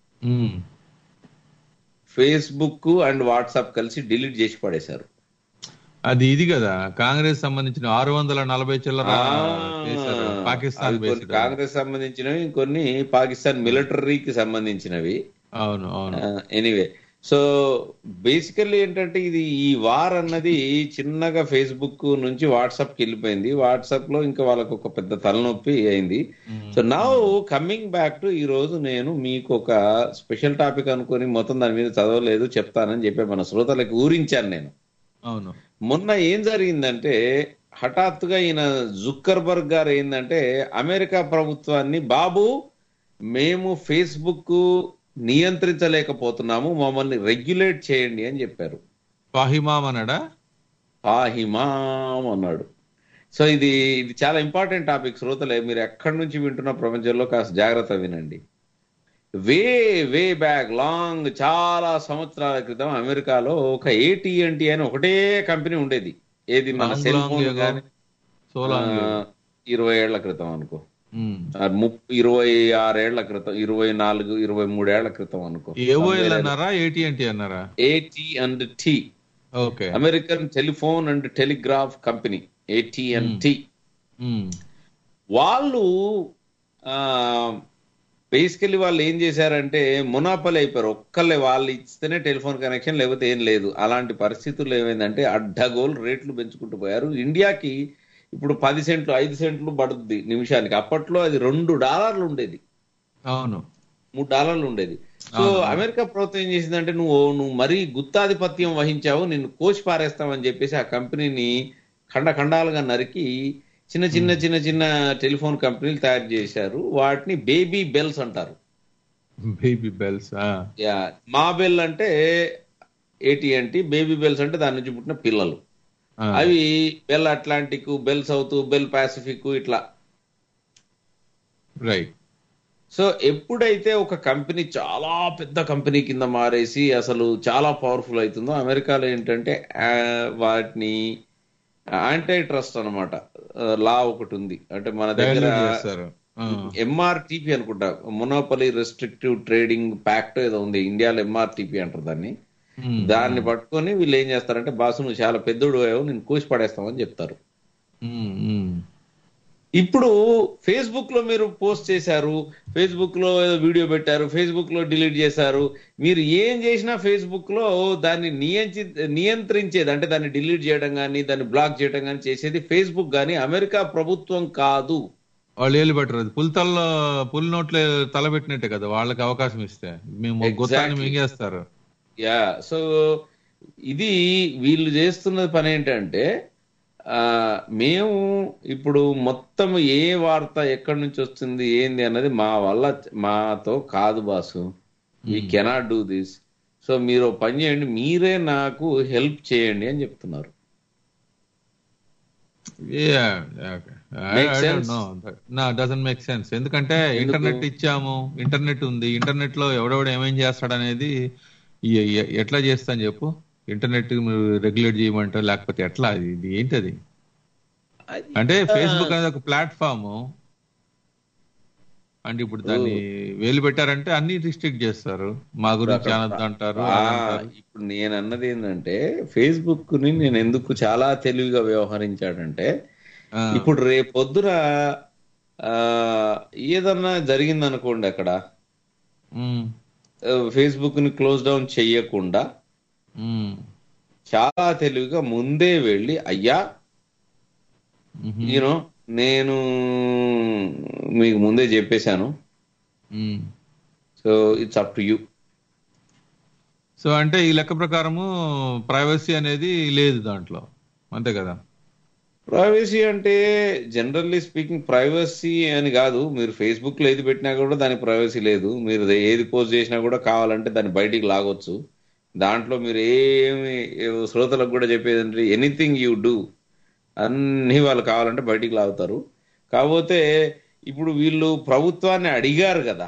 ఫేస్బుక్ అండ్ వాట్సాప్ కలిసి డిలీట్ చేసి పడేశారు అది ఇది కదా కాంగ్రెస్ సంబంధించిన ఆరు వందల నలభై చిల్లర చేశారు. పాకిస్తాన్ అవి కొన్ని బేస్డ్ కాంగ్రెస్ సంబంధించినవి కొన్ని పాకిస్తాన్ మిలిటరీకి సంబంధించినవి అవును అవును ఎనీవే సో బేసికల్లీ ఏంటంటే ఇది ఈ వార్ అన్నది చిన్నగా ఫేస్బుక్ నుంచి వాట్సాప్ కి వెళ్ళిపోయింది వాట్సాప్ లో ఇంకా వాళ్ళకు ఒక పెద్ద తలనొప్పి అయింది so now coming back to ఈ రోజు నేను మీకు ఒక స్పెషల్ టాపిక్ అనుకొని మొత్తం దాని మీద చదవలేదు చెప్తానని చెప్పి మన శ్రోతలకు ఊరించాను నేను అవును మొన్న ఏం జరిగిందంటే హఠాత్తుగా ఈయన జుక్కర్బర్గ్ గారు ఏంటంటే అమెరికా ప్రభుత్వాన్ని బాబు మేము ఫేస్బుక్ నియంత్రించలేకపోతున్నాము మమ్మల్ని రెగ్యులేట్ చేయండి అని చెప్పారు పాహిమామ్ అన్నాడా పాహిమాం అన్నాడు సో ఇది ఇది చాలా ఇంపార్టెంట్ టాపిక్ శ్రోతలే మీరు ఎక్కడి నుంచి వింటున్న ప్రపంచంలో కాస్త జాగ్రత్త వినండి వే వే బ్యాక్ లాంగ్ చాలా సంవత్సరాల క్రితం అమెరికాలో ఒక ఏటీఎన్టీ అని ఒకటే కంపెనీ ఉండేది ఏది మన Long, cell long phone ago. కానీ So long ago. ఇరవై ఏళ్ల క్రితం అనుకో మ్మ్. ఆ, ముప్- ఇరవై ఆరేళ్ల క్రితం ఇరవై నాలుగు ఇరవై మూడేళ్ల క్రితం అనుకో ఏఓఎల్ అన్నారా ఏటీఎన్టీ అన్నారా AT and T okay American telephone and telegraph company AT and T hmm. వాళ్ళు బేసికలీ వాళ్ళు ఏం చేశారంటే మునాపలి అయిపోయారు ఒక్కళ్ళే వాళ్ళు ఇస్తేనే టెలిఫోన్ కనెక్షన్ లేకపోతే ఏం లేదు అలాంటి పరిస్థితుల్లో ఏమైందంటే అడ్డగోలు రేట్లు పెంచుకుంటూ పోయారు ఇండియాకి ఇప్పుడు పది సెంట్లు ఐదు సెంట్లు పడుతుంది నిమిషానికి అప్పట్లో అది రెండు డాలర్లు ఉండేది అవును మూడు డాలర్లు ఉండేది సో అమెరికా ప్రభుత్వం ఏం చేసిందంటే నువ్వు నువ్వు మరీ గుత్తాధిపత్యం వహించావు నిన్ను కోసి పారేస్తామని చెప్పేసి ఆ కంపెనీని ఖండ ఖండాలుగా నరికి చిన్న చిన్న చిన్న చిన్న టెలిఫోన్ కంపెనీలు తయారు చేశారు వాటిని బేబీ బెల్స్ అంటారు baby bells yeah Ma bell అంటే ఏటీఎన్టీ బేబీ బెల్స్ అంటే దాని నుంచి పుట్టిన పిల్లలు అవి Bell Atlantic Bell South Bell Pacific ఇట్లా రైట్ సో ఎప్పుడైతే ఒక కంపెనీ చాలా పెద్ద కంపెనీ కింద మారేసి అసలు చాలా పవర్ఫుల్ అవుతుందో అమెరికాలో ఏంటంటే ఆ, వాటిని యాంటీ ట్రస్ట్ అనమాట లా ఒకటి ఉంది అంటే మన దగ్గర Dilute చేస్తారు. ఆ. ఎంఆర్టీపీ అనుకుంటా మొనోపలి రెస్ట్రిక్టివ్ ట్రేడింగ్ ప్యాక్ట్ ఏదో ఉంది ఇండియాలో ఎంఆర్టీపీ అంటారు దాన్ని మ్మ్. దాన్ని పట్టుకొని వీళ్ళు ఏం చేస్తారంటే బాసు నువ్వు చాలా పెద్దోడు అయ్యావు నేను కూసి పడేస్తామని చెప్తారు మ్మ్, మ్మ్. ఇప్పుడు ఫేస్బుక్ లో మీరు పోస్ట్ చేశారు ఫేస్బుక్ లో ఏదో వీడియో పెట్టారు ఫేస్బుక్ లో డిలీట్ చేశారు మీరు ఏం చేసినా ఫేస్బుక్ లో దాన్ని నియంత్రి నియంత్రించేది అంటే దాన్ని డిలీట్ చేయడం కానీ దాన్ని బ్లాక్ చేయడం కానీ చేసేది ఫేస్బుక్ కానీ అమెరికా ప్రభుత్వం కాదు వాళ్ళు ఏళ్ళు పెట్టరు అది పులితల్లో పులి నోట్లో తల పెట్టినట్టే కదా వాళ్ళకి అవకాశం ఇస్తే మేము గుత్తాన్ని Exactly. మింగేస్తారు యా సో ఇది వీళ్ళు చేస్తున్న పని ఏంటంటే ఆ, మేము ఇప్పుడు మొత్తం ఏ వార్త ఎక్కడి నుంచి వస్తుంది ఏంది అన్నది మా వల్ల మాతో కాదు boss we cannot do this so మీరు ఓ పని చేయండి మీరే నాకు హెల్ప్ చేయండి అని చెప్తున్నారు Make sense? Doesn't make sense ఎందుకంటే ఇంటర్నెట్ ఇచ్చాము ఇంటర్నెట్ ఉంది ఇంటర్నెట్ లో ఎవడెవడు ఏమేం చేస్తాడు అనేది ఎ- ఎ- ఎట్లా చేస్తాను చెప్పు ఇంటర్నెట్ రెగ్యులేట్ చేయమంటే లేకపోతే ఎట్లా ఇది ఇది ఏంటది అంటే ఫేస్బుక్ అనేది ఒక ప్లాట్ఫామ్ అంటే ఇప్పుడు దాన్ని వేలు పెట్టారంటే అన్ని రిస్ట్రిక్ట్ చేస్తారు మా గురించి అనొద్దు అంటారు ఆ, అది అంటారు. ఇప్పుడు నేను అన్నది ఏంటంటే ఫేస్బుక్ ని నేను ఎందుకు చాలా తెలివిగా వ్యవహరించాడంటే ఇప్పుడు రేపొద్దున ఆ, ఏదన్నా జరిగింది అనుకోండి అక్కడ ఉమ్, ఫేస్బుక్ ని క్లోజ్ డౌన్ చెయ్యకుండా ఉమ్, చాలా తెలివిగా ముందే వెళ్ళి అయ్యా యూనో నేను మీకు ముందే చెప్పేశాను um. So it's up to you so అంటే ఈ లెక్క ప్రకారము ప్రైవసీ అనేది లేదు దాంట్లో అంతే కదా ప్రైవసీ అంటే జనరల్లీ స్పీకింగ్ ప్రైవసీ అని కాదు మీరు ఫేస్బుక్ లో ఏది పెట్టినా కూడా దానికి ప్రైవసీ లేదు మీరు ఏది పోస్ట్ చేసినా కూడా కావాలంటే దాన్ని బయటికి లాగొచ్చు దాంట్లో మీరు ఏమి శ్రోతలకు కూడా చెప్పేది అంటే ఎనీథింగ్ యూ డూ అన్ని వాళ్ళు కావాలంటే బయటికి లాగుతారు కాకపోతే ఇప్పుడు వీళ్ళు ప్రభుత్వాన్ని అడిగారు కదా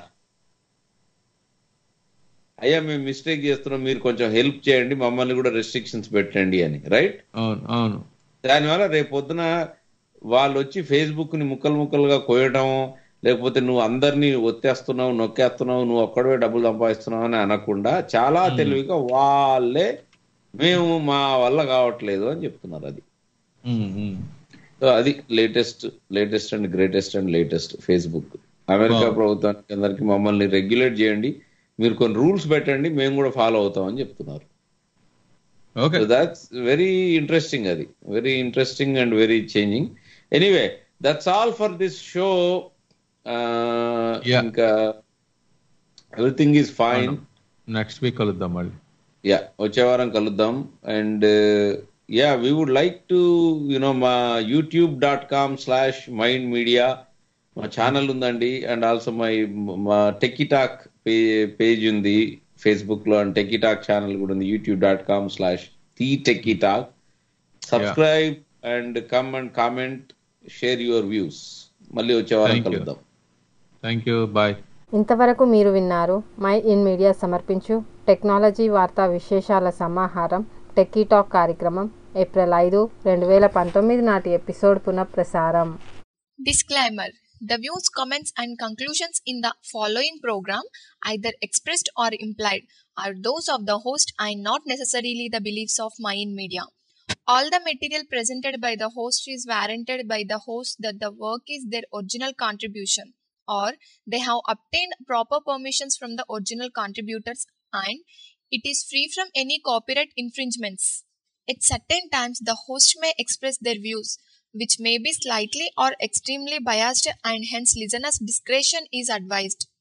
అయ్యా మేము మిస్టేక్ చేస్తున్నాం మీరు కొంచెం హెల్ప్ చేయండి మమ్మల్ని కూడా రెస్ట్రిక్షన్స్ పెట్టండి అని రైట్ అవును అవును దానివల్ల రేపు పొద్దున వాళ్ళు వచ్చి ఫేస్బుక్ ని ముక్కలు ముక్కలుగా కోయడం లేకపోతే నువ్వు అందరినీ ఒత్తేస్తున్నావు నొక్కేస్తున్నావు నువ్వు ఒక్కడవే డబ్బులు సంపాదిస్తున్నావు అని అనకుండా చాలా తెలివిగా వాళ్ళే మేము మా వల్ల కావట్లేదు అని చెప్తున్నారు అది ఉమ్, ఉమ్. సో అది latest latest and greatest and latest Facebook America ప్రభుత్వానికి అందరికి మమ్మల్ని రెగ్యులేట్ చేయండి మీరు కొన్ని రూల్స్ పెట్టండి మేము కూడా ఫాలో అవుతాం అని చెప్తున్నారు ఓకే దాట్స్ వెరీ ఇంట్రెస్టింగ్ అది very interesting and very changing anyway that's all for this show ఇంకా everything is fine next week కలుద్దాం మళ్ళీ యా వచ్చే వారం కలుద్దాం and yeah we would like to you know మా YouTube dot com slash mind media మా ఛానల్ ఉందండి అండ్ ఆల్సో మై మా టెక్కిటాక్ పేజ్ ఉంది ఫేస్బుక్ లో అండ్ టెక్కిటాక్ ఛానల్ కూడా ఉంది YouTube dot com slash the techie talk subscribe and come and comment share your views మళ్ళీ వచ్చే వారం Thank you. కలుద్దాం థ్యాంక్ యూ బాయ్ ఇంతవరకు మీరు విన్నారు మై ఇన్ మీడియా సమర్పించు టెక్నాలజీ వార్తా విశేషాల సమాహారం టెక్కీ టాక్ కార్యక్రమం ఏప్రిల్ ఐదు రెండు వేల పంతొమ్మిది నాటి ఎపిసోడ్ పునఃప్రసారం Disclaimer The views, comments, and conclusions in the following program, either expressed or implied, are those of the host and not necessarily the beliefs of Mayan Media. All the material presented by the host is warranted by the host that the work is their original contribution or they have obtained proper permissions from the original contributors and it is free from any copyright infringements. At certain times, the host may express their views, which may be slightly or extremely biased, and hence listeners' discretion is advised.